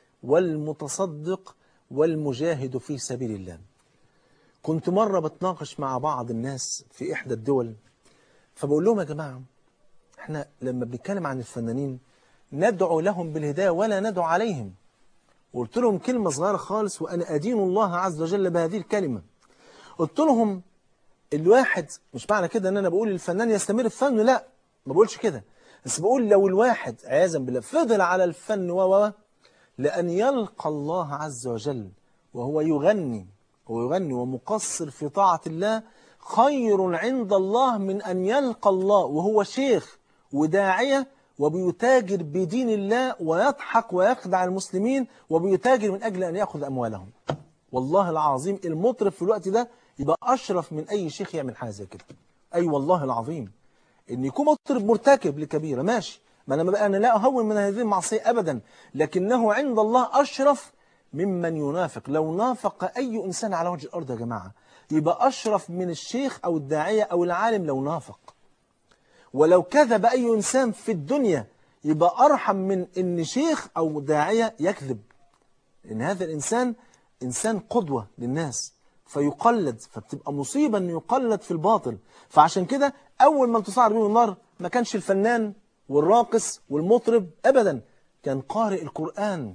A: والمتصدق والمجاهد في سبيل الله كنت مرة بتناقش مع بعض الناس في إحدى الدول فبقول لهم يا جماعة احنا لما بنتكلم عن الفنانين ندعو لهم بالهداية ولا ندعو عليهم وقلت لهم كلمة صغيرة خالص وأنا أدين الله عز وجل بهذه الكلمة قلت لهم الواحد مش معنى كده أن أنا بقول الفنان يستمر في فنه لا ما بقولش كده بس بقول لو الواحد عياذا بالله فضل على الفن و لأن يلقى الله عز وجل وهو يغني ويغني ومقصر في طاعة الله خير عند الله من أن يلقى الله وهو شيخ وداعية وبيتاجر بدين الله ويضحك ويخدع المسلمين وبيتاجر من أجل أن يأخذ أموالهم والله العظيم المطرب في الوقت ده يبقى أشرف من أي شيخ يعمل حاجة زي كده أي والله العظيم إن يكون مطرب مرتكب لكبيرة ماشي ما أنا بقى أنا لا أهون من هذه المعصية أبدا لكنه عند الله أشرف ممن ينافق لو نافق أي إنسان على وجه الأرض يا جماعة يبقى أشرف من الشيخ أو الداعية أو العالم لو نافق ولو كذب أي إنسان في الدنيا يبقى أرحم من إن شيخ أو داعية يكذب إن هذا الإنسان إنسان قدوة للناس فيقلد فبتبقى مصيبة أن يقلد في الباطل فعشان كده أول من تصعر بهم النار ما كانش الفنان والراقص والمطرب أبدا كان قارئ القرآن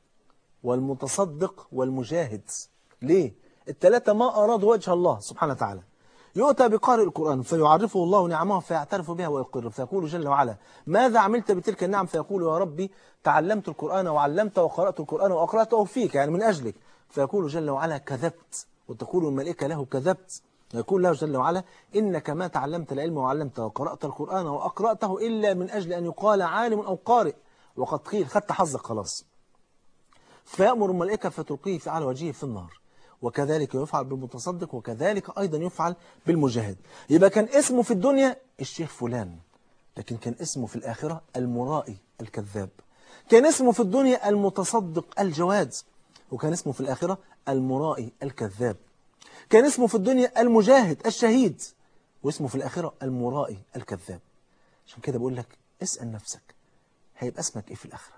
A: والمتصدق والمجاهد ليه؟ الثلاثة ما أرادوا وجه الله سبحانه وتعالى يؤتى بقارئ القرآن فيعرفه الله نعمه فيعترف بها ويقر فيقول جل وعلا ماذا عملت بتلك النعم فيقول يا ربي تعلمت القرآن وعلمت وقرأت القرآن وأقرأته فيك يعني من أجلك فيقول جل وعلا كذبت وتقول الملائكة له كذبت يقول له جل وعلا إنك ما تعلمت العلم وعلمت وقرأت القرآن وأقرأته إلا من أجل أن يقال عالم أو قارئ وقد قيل خدت حظك خلاص فيأمر الملائكة فتلقيه في على وجهه في النار وكذلك يفعل بالمتصدق وكذلك أيضا يفعل بالمجاهد يبقى كان اسمه في الدنيا الشيخ فلان لكن كان اسمه في الآخرة المرائي الكذاب كان اسمه في الدنيا المتصدق الجواد وكان اسمه في الآخرة المرائي الكذاب كان اسمه في الدنيا المجاهد الشهيد واسمه في الآخرة المرائي الكذاب عشان كده بقول لك اسأل نفسك هيبقى اسمك ايه في الآخرة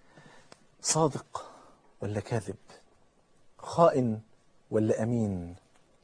A: صادق ولا كاذب خائن ولا أمين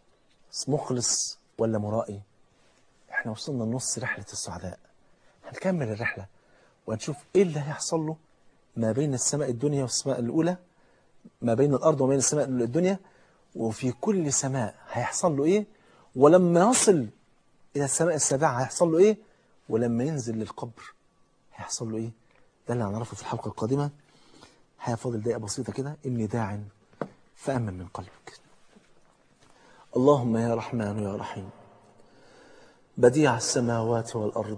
A: مخلص ولا مرائي احنا وصلنا لنص رحلة السعداء هنكمل الرحلة وهنشوف ايه اللي هيحصل له ما بين السماء الدنيا والسماء الأولى ما بين الأرض وما بين السماء الدنيا وفي كل سماء هيحصل له ايه ولما يصل إلى السماء السابعة هيحصل له ايه ولما ينزل للقبر هيحصل له ايه ده اللي هنعرفه في الحلقة القادمة هيفاضل دقيقة بسيطة كده إني داع فأمن من قلبك اللهم يا رحمن يا رحيم بديع السماوات والأرض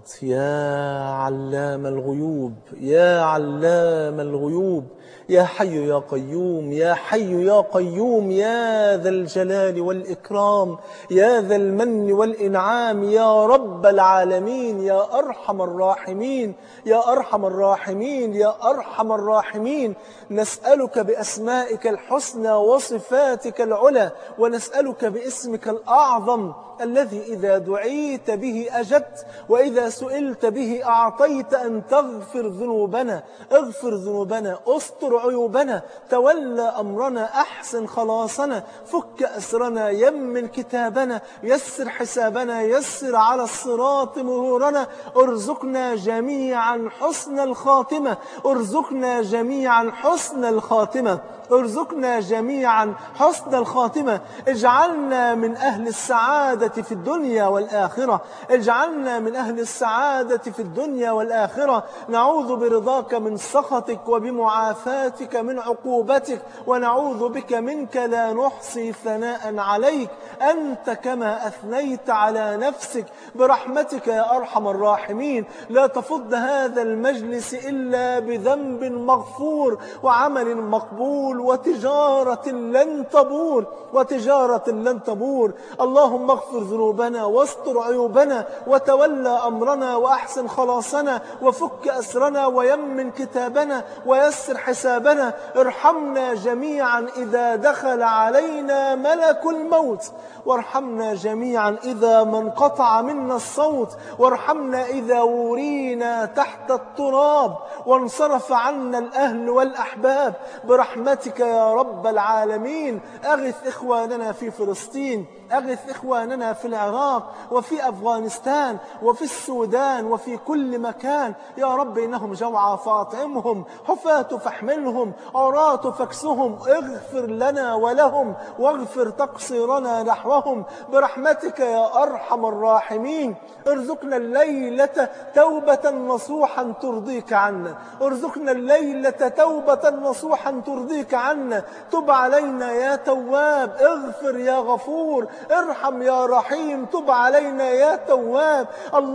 A: يا علام الغيوب يا علام الغيوب يا حي يا قيوم يا حي يا قيوم يا ذا الجلال والإكرام يا ذا المن والإنعام يا رب العالمين يا أرحم الراحمين يا أرحم الراحمين يا أرحم الراحمين نسألك بأسمائك الحسنى وصفاتك العلى ونسألك باسمك الأعظم الذي إذا دعيت به أجبت وإذا سئلت به أعطيت أن تغفر ذنوبنا اغفر ذنوبنا استر عيوبنا تولى أمرنا أحسن خلاصنا فك أسرنا يمن كتابنا يسر حسابنا يسر على الصراط مرورنا ارزقنا جميعا حسن الخاتمة ارزقنا جميعا حسن الخاتمة ارزقنا جميعا حسن الخاتمة اجعلنا من أهل السعادة في الدنيا والآخرة اجعلنا من أهل السعادة في الدنيا والآخرة نعوذ برضاك من سخطك وبمعافاتك من عقوبتك ونعوذ بك منك لا نحصي ثناء عليك أنت كما أثنيت على نفسك برحمتك يا أرحم الراحمين لا تفض هذا المجلس إلا بذنب مغفور وعمل مقبول وتجارة لن تبور وتجارة لن تبور اللهم اغفر ذنوبنا واستر عيوبنا وتولى أمرنا وأحسن خلاصنا وفك أسرنا ويمن كتابنا ويسر حسابنا ارحمنا جميعا إذا دخل علينا ملك الموت وارحمنا جميعا إذا ما انقطع منا الصوت وارحمنا إذا ورينا تحت التراب وانصرف عنا الأهل والأحباب برحمتك يا رب العالمين أغث إخواننا في فلسطين أغث إخواننا في العراق وفي أفغانستان وفي السودان وفي كل مكان يا رب إنهم جوعى فاطعمهم حفاة فاحملهم عراة فاكسهم اغفر لنا ولهم واغفر تقصيرنا نحوهم برحمتك يا أرحم الراحمين ارزقنا الليلة توبة نصوحا ترضيك عنا ارزقنا الليلة توبة نصوحا ترضيك عنا تب علينا يا تواب اغفر يا غفور ارحم يا رحيم تب علينا يا تواب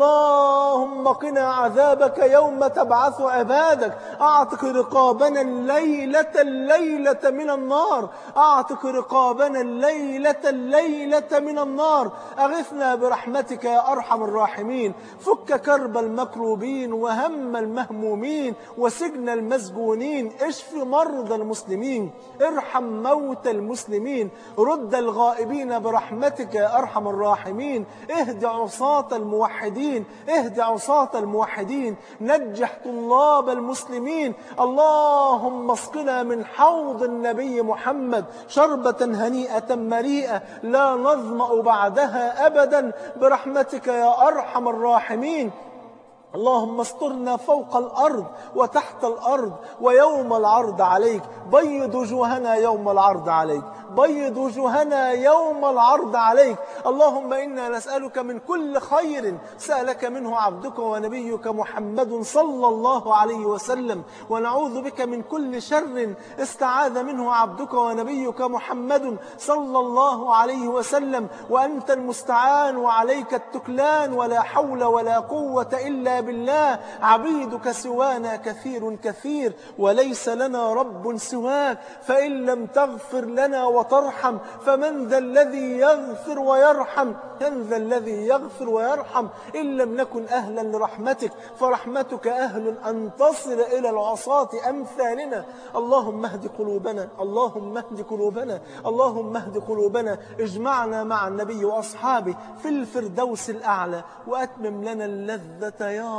A: اللهم قنا عذابك يوم تبعث عبادك اعتق رقابنا الليلة الليلة من النار اعتق رقابنا الليلة الليلة من النار اغثنا برحمتك يا ارحم الراحمين فك كرب المكروبين وهم المهمومين وسجن المسجونين اشف مرضى المسلمين ارحم موتى المسلمين رد الغائبين برحمتك يا أرحم الراحمين اهد عصاة الموحدين اهد عصاة الموحدين نجح طلاب المسلمين اللهم اسقنا من حوض النبي محمد شربة هنيئة مريئة لا نظمأ بعدها أبدا برحمتك يا أرحم الراحمين اللهم استرنا فوق الأرض وتحت الأرض ويوم العرض عليك بيض وجوهنا يوم العرض عليك بيض وجوهنا يوم العرض عليك اللهم إنا نسألك من كل خير سألك منه عبدك ونبيك محمد صلى الله عليه وسلم ونعوذ بك من كل شر استعاذ منه عبدك ونبيك محمد صلى الله عليه وسلم وأنت المستعان وعليك التكلان ولا حول ولا قوة إلا بالله عبيدك سوانا كثير كثير وليس لنا رب سواك فإن لم تغفر لنا وترحم فمن ذا الذي يغفر ويرحم من ذا الذي يغفر ويرحم إن لم نكن أهلا لرحمتك فرحمتك أهل أن تصل إلى العصاة أمثالنا اللهم اهد قلوبنا اللهم اهد قلوبنا اللهم اهد قلوبنا اجمعنا مع النبي وأصحابه في الفردوس الأعلى وأتمم لنا اللذة يا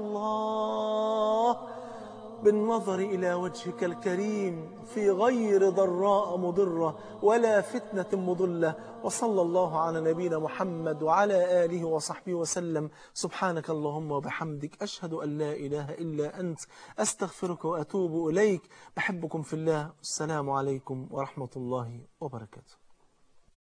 A: الله بالنظر إلى وجهك الكريم في غير ضراء مضرة ولا فتنة مضلة وصلى الله على نبينا محمد وعلى آله وصحبه وسلم سبحانك اللهم وبحمدك أشهد أن لا إله إلا أنت أستغفرك وأتوب إليك بحبكم في الله السلام عليكم ورحمة الله وبركاته